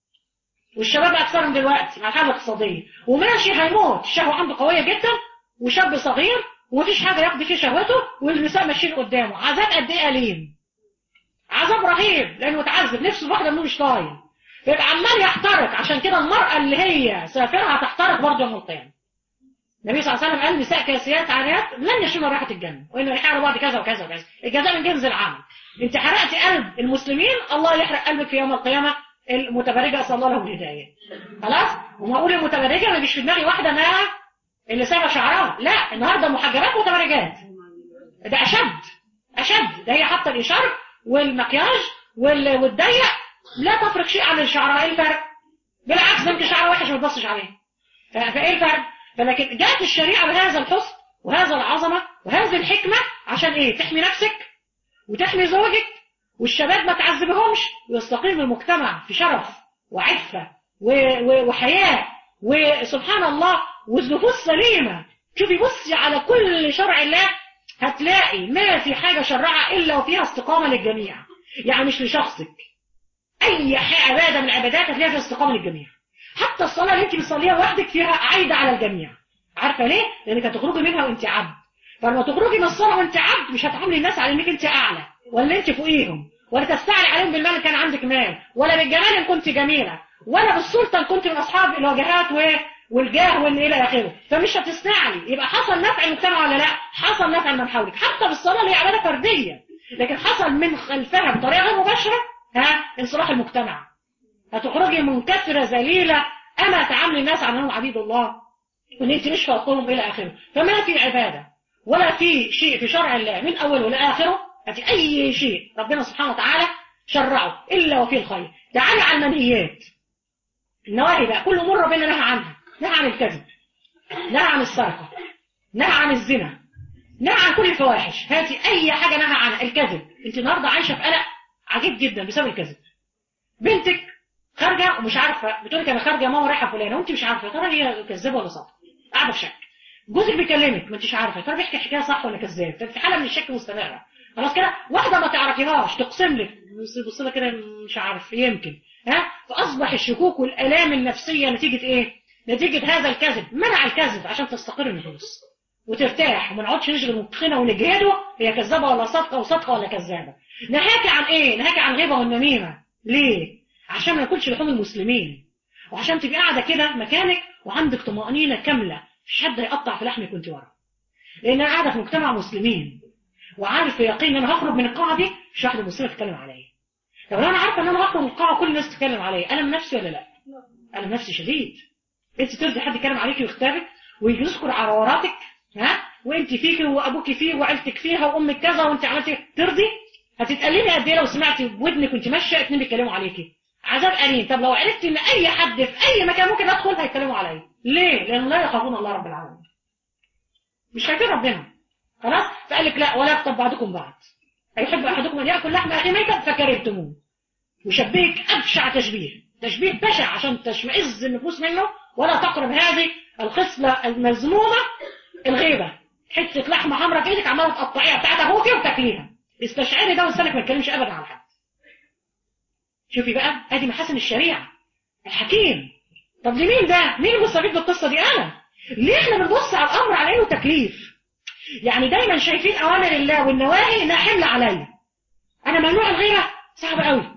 والشباب أكثرهم دلوقتي مع الحالة الاقتصادية وماشي هيموت الشهوة عنده قوية جدا وشاب صغير ومفيش حاجة يقضي فيه شهوته والنساء ماشيين قدامه عذاب قد ايه أليم عذاب رهيب لأنه متعذب نفسه في واحدة منه مش طايل فيبقى عمال يحترق عشان كده المرأة اللي هي سافرة هتحترق برضه يوم القيامة النبي صلى الله عليه وسلم قال نساء كاسيات عاريات لن يشم ريحة الجنة وإن ريحها بعض كذا وكذا وكذا الجزاء من جنس العمل انت حرقتي قلب المسلمين الله يحرق قلبك في يوم القيامة المتبرجة أسأل الله لهم الهداية خلاص وما أقول المتبرجة ما مش في دماغي واحدة انها اللي سايبه شعرها لا النهارده محجبات ومتبرجات ده أشد أشد ده هي حاطة الإشارة والمكياج والضيق لا تفرق شيء عن شعرها ايه الفرق بالعكس ده يمكن شعرها وحش ما تبصش عليه فايه الفرق فلكن جاءت الشريعة بهذا الحسن وهذا العظمة وهذه الحكمة عشان ايه تحمي نفسك وتحمي زوجك والشباب ما تعذبهمش ويستقيم المجتمع في شرف وعفة وحياة وسبحان الله والنفوس سليمة شوفي بصي على كل شرع الله هتلاقي ما في حاجة شرعها إلا وفيها استقامة للجميع يعني مش لشخصك أي عبادة من العبادات هتلاقيها فيها استقامة للجميع حتى الصلاة اللي انت بتصليها لوحدك فيها عايدة على الجميع عارفة ليه؟ لأنك هتخرجي منها وانت عبد فلما تخرجي من الصلاة وانت عبد مش هتعاملي الناس على انك انت أعلى ولا انت فوقيهم ولا تستعلي عليهم بالمال ان كان عندك مال ولا بالجمال ان كنت جميلة ولا بالسلطة ان كنت من أصحاب الوجهات و... والجاه واللي إلى آخره فمش هتستعلي يبقى حصل نفع المجتمع ولا لا حصل نفع من حولك حتى بالصلاة اللي هي عبادة فردية لكن حصل من خلفها بطريقة غير مباشرة ها انصلاح المجتمع هتخرجي منكسرة ذليلة أما تعاملي الناس على أنهم عبيد الله وان انت مش فوقهم إلى آخره فما في عبادة ولا في شيء في شرع الله من أوله لآخره هاتي أي شيء ربنا سبحانه وتعالى شرعه إلا وفيه الخير تعالي على المنهيات النواهي بقى كل أمور ربنا نهى عنها نهى عن الكذب نهى عن السرقة نهى عن الزنا نهى عن كل الفواحش هاتي أي حاجة نهى عنها الكذب انت النهاردة عايشة في قلق عجيب جدا بسبب الكذب بنتك خارجة ومش عارفة بتقول لك أنا خارجة يا ماما رايحة فلانة وأنت مش عارفة يا ترى هي كذابة ولا صادقة قاعدة في شك جوزك بيكلمك ما انتش عارفة يا ترى بيحكي حكاية صح ولا كذاب فانت في حالة من الشك مستمرة خلاص كده واحدة ما تعرفيهاش تقسم لك بص لها كده مش عارف يمكن ها فأصبح الشكوك والآلام النفسية نتيجة إيه؟ نتيجة هذا الكذب منع الكذب عشان تستقر النفوس وترتاح وما نقعدش نشغل مخنا ونجهده هي كذابة ولا صادقة وصادقة ولا كذابة نهاكي عن ايه نهاكي عن غيبة والنميمة ليه عشان ما ناكلش لحوم المسلمين وعشان تبقى قاعدة كده مكانك وعندك طمأنينة كاملة مش حد هيقطع في لحمك وانت ورا لان انا قاعده في مجتمع مسلمين وعارف يقين ان انا هخرج من القاعه دي مش واحده مسلمه تتكلم عليا طب لو انا عارفه ان انا هخرج من القاعه وكل الناس تتكلم عليا الم نفسي ولا لا الم نفسي شديد انت ترضي حد يتكلم عليكي ويختارك ويجي يذكر عوراتك ها وانت فيكي وابوكي فيه وعيلتك فيها وامك كذا وانت عملتي ترضي هتتألمي قد ايه لو سمعتي بودنك وانت ماشيه اتنين بيتكلموا عليكي عذاب أليم طب لو عرفت ان اي حد في اي مكان ممكن ادخل هيتكلموا عليا ليه لان لا يخافون الله رب العالمين مش خايفين ربنا خلاص فقال لك لا ولا يغتب بعضكم بعض أيحب أحدكم أن يأكل لحم أخيه ميتا فكرهتموه وشبهك أبشع تشبيه تشبيه بشع عشان تشمئز النفوس منه ولا تقرب هذه الخصلة المذمومة الغيبة حتة لحمة حمراء في ايدك عمالة تقطعيها بتاعت أبوكي وتاكليها استشعري ده ولسانك ما يتكلمش أبدا على حد شوفي بقى ادي محاسن الشريعة الحكيم طب لمين ده مين المستفيد بالقصة دي أنا ليه احنا بنبص على الأمر على إنه تكليف يعني دايما شايفين أوامر الله والنواهي إنها حمل عليا أنا ممنوع الغيرة صعب قوي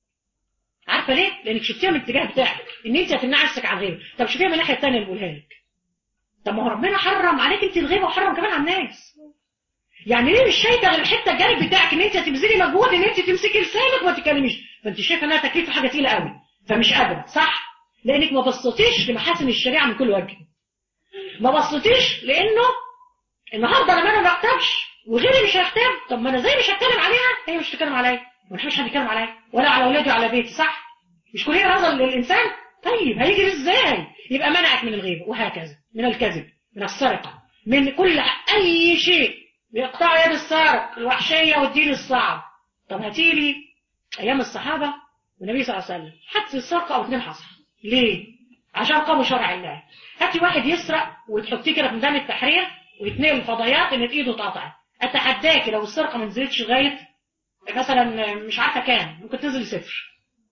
عارفة ليه؟ لأنك شفتيها من الاتجاه بتاعك إن أنت هتمنعي نفسك عن الغيبة طب شوفيها من الناحية الثانية اللي بقولها لك طب ما هو ربنا حرم عليك أنت الغيبة وحرم كمان على الناس يعني ليه مش شايفه غير الحته الجانب بتاعك ان انت هتبذلي مجهود ان انت تمسكي لسانك وما تتكلميش فانت شايفه انها تكليف حاجه تقيله قوي فمش قادره صح لانك ما بصيتيش لمحاسن الشريعه من كل وجه ما بصيتيش لانه النهارده لما انا ما بكتبش وغيري مش هيكتب طب ما انا زي مش هتكلم عليها هي مش هتتكلم عليا ما بحبش حد يتكلم عليا ولا على اولادي وعلى بيتي صح مش كلنا نظر للانسان طيب هيجري ازاي يبقى منعك من الغيبه وهكذا من الكذب من السرقه من كل اي شيء بيقطعوا يد السارق الوحشيه والدين الصعب طب هاتيلي ايام الصحابه والنبي صلى الله عليه وسلم حدث السرقه او اتنين حصل ليه عشان قاموا شرع الله هاتي واحد يسرق وتحطيه كده في ميدان التحرير ويتنقل الفضائيات ان ايده اتقطعت اتحداكي لو السرقه ما نزلتش لغايه مثلا مش عارفه كام ممكن تنزل صفر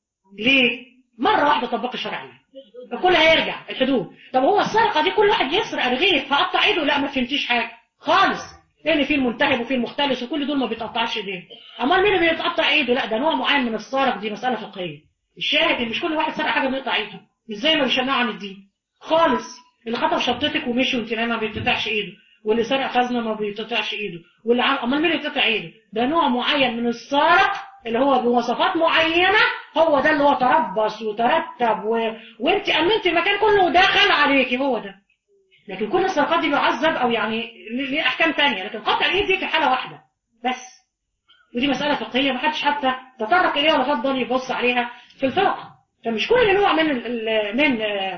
ليه مره واحده طبقي شرع الله الكل هيرجع الحدود طب هو السرقه دي كل واحد يسرق رغيف هقطع ايده لا ما فهمتيش حاجه خالص لان في المنتهب وفي المختلس وكل دول ما بيتقطعش ايديه امال مين اللي بيتقطع ايده لا ده نوع معين من السرق دي مساله فقهيه الشاهد ان مش كل واحد سرق حاجه بيقطع ايده مش زي ما بيشنعوا عن الدين خالص اللي خطف شطتك ومشي وانت نايمه ما بيتقطعش ايده واللي سرق خزنه ما بيتقطعش ايده واللي عم امال مين اللي يتقطع ايده ده نوع معين من السارق اللي هو بمواصفات معينه هو ده اللي هو تربص وترتب و... وانت امنتي المكان كله ودخل عليكي هو ده لكن كل السرقات دي بيعذب او يعني ليه احكام تانية لكن قطع الايد دي في حاله واحده بس ودي مساله فقهيه ما حدش حتى تطرق اليها ولا فضل يبص عليها في الفقه فمش كل نوع من ال من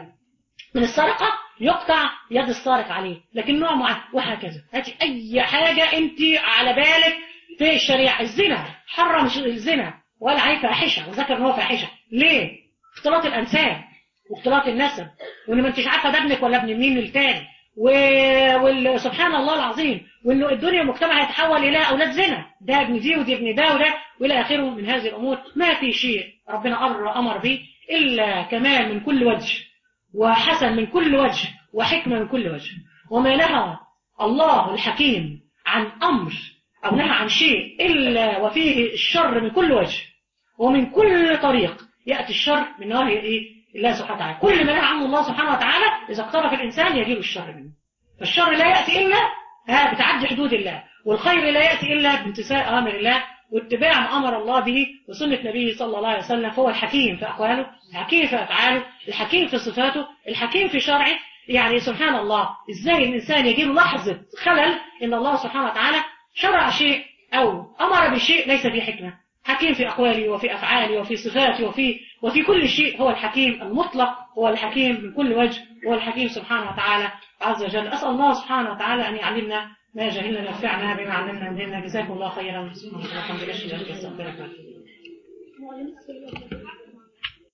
من السرقه يقطع يد السارق عليه لكن نوع معين وهكذا هاتي اي حاجه انت على بالك في الشريعه الزنا حرم الزنا ولا عليه فاحشه وذكر ان هو فاحشه ليه اختلاط الانساب واختلاط النسب وان ما انتش عارفه ده ابنك ولا ابن مين التاني و... وسبحان الله العظيم وانه الدنيا والمجتمع يتحول الى اولاد زنا ده ابن دي ودي ابن ده وده والى اخره من هذه الامور ما في شيء ربنا امر امر به الا كمال من كل وجه وحسن من كل وجه وحكمه من كل وجه وما نهى الله الحكيم عن امر او نهى عن شيء الا وفيه الشر من كل وجه ومن كل طريق ياتي الشر من نواهي ايه الله سبحانه وتعالى كل ما نهى عنه الله سبحانه وتعالى إذا اقترف الإنسان يجيب الشر منه فالشر لا يأتي إلا ها بتعدي حدود الله والخير لا يأتي إلا بامتثال أمر الله واتباع ما أمر الله به وسنة نبيه صلى الله عليه وسلم فهو الحكيم في أقواله الحكيم في أفعاله الحكيم في صفاته الحكيم في شرعه يعني سبحان الله إزاي الإنسان يجيب لحظة خلل إن الله سبحانه وتعالى شرع شيء أو أمر بشيء ليس فيه حكمة حكيم في أقوالي وفي أفعالي وفي صفاتي وفي وفي كل شيء هو الحكيم المطلق هو الحكيم من كل وجه هو الحكيم سبحانه وتعالى عز وجل أسأل الله سبحانه وتعالى أن يعلمنا ما جهلنا نفعنا بما علمنا من ديننا جزاكم الله خيرا سبحانه وتعالى الحمد لله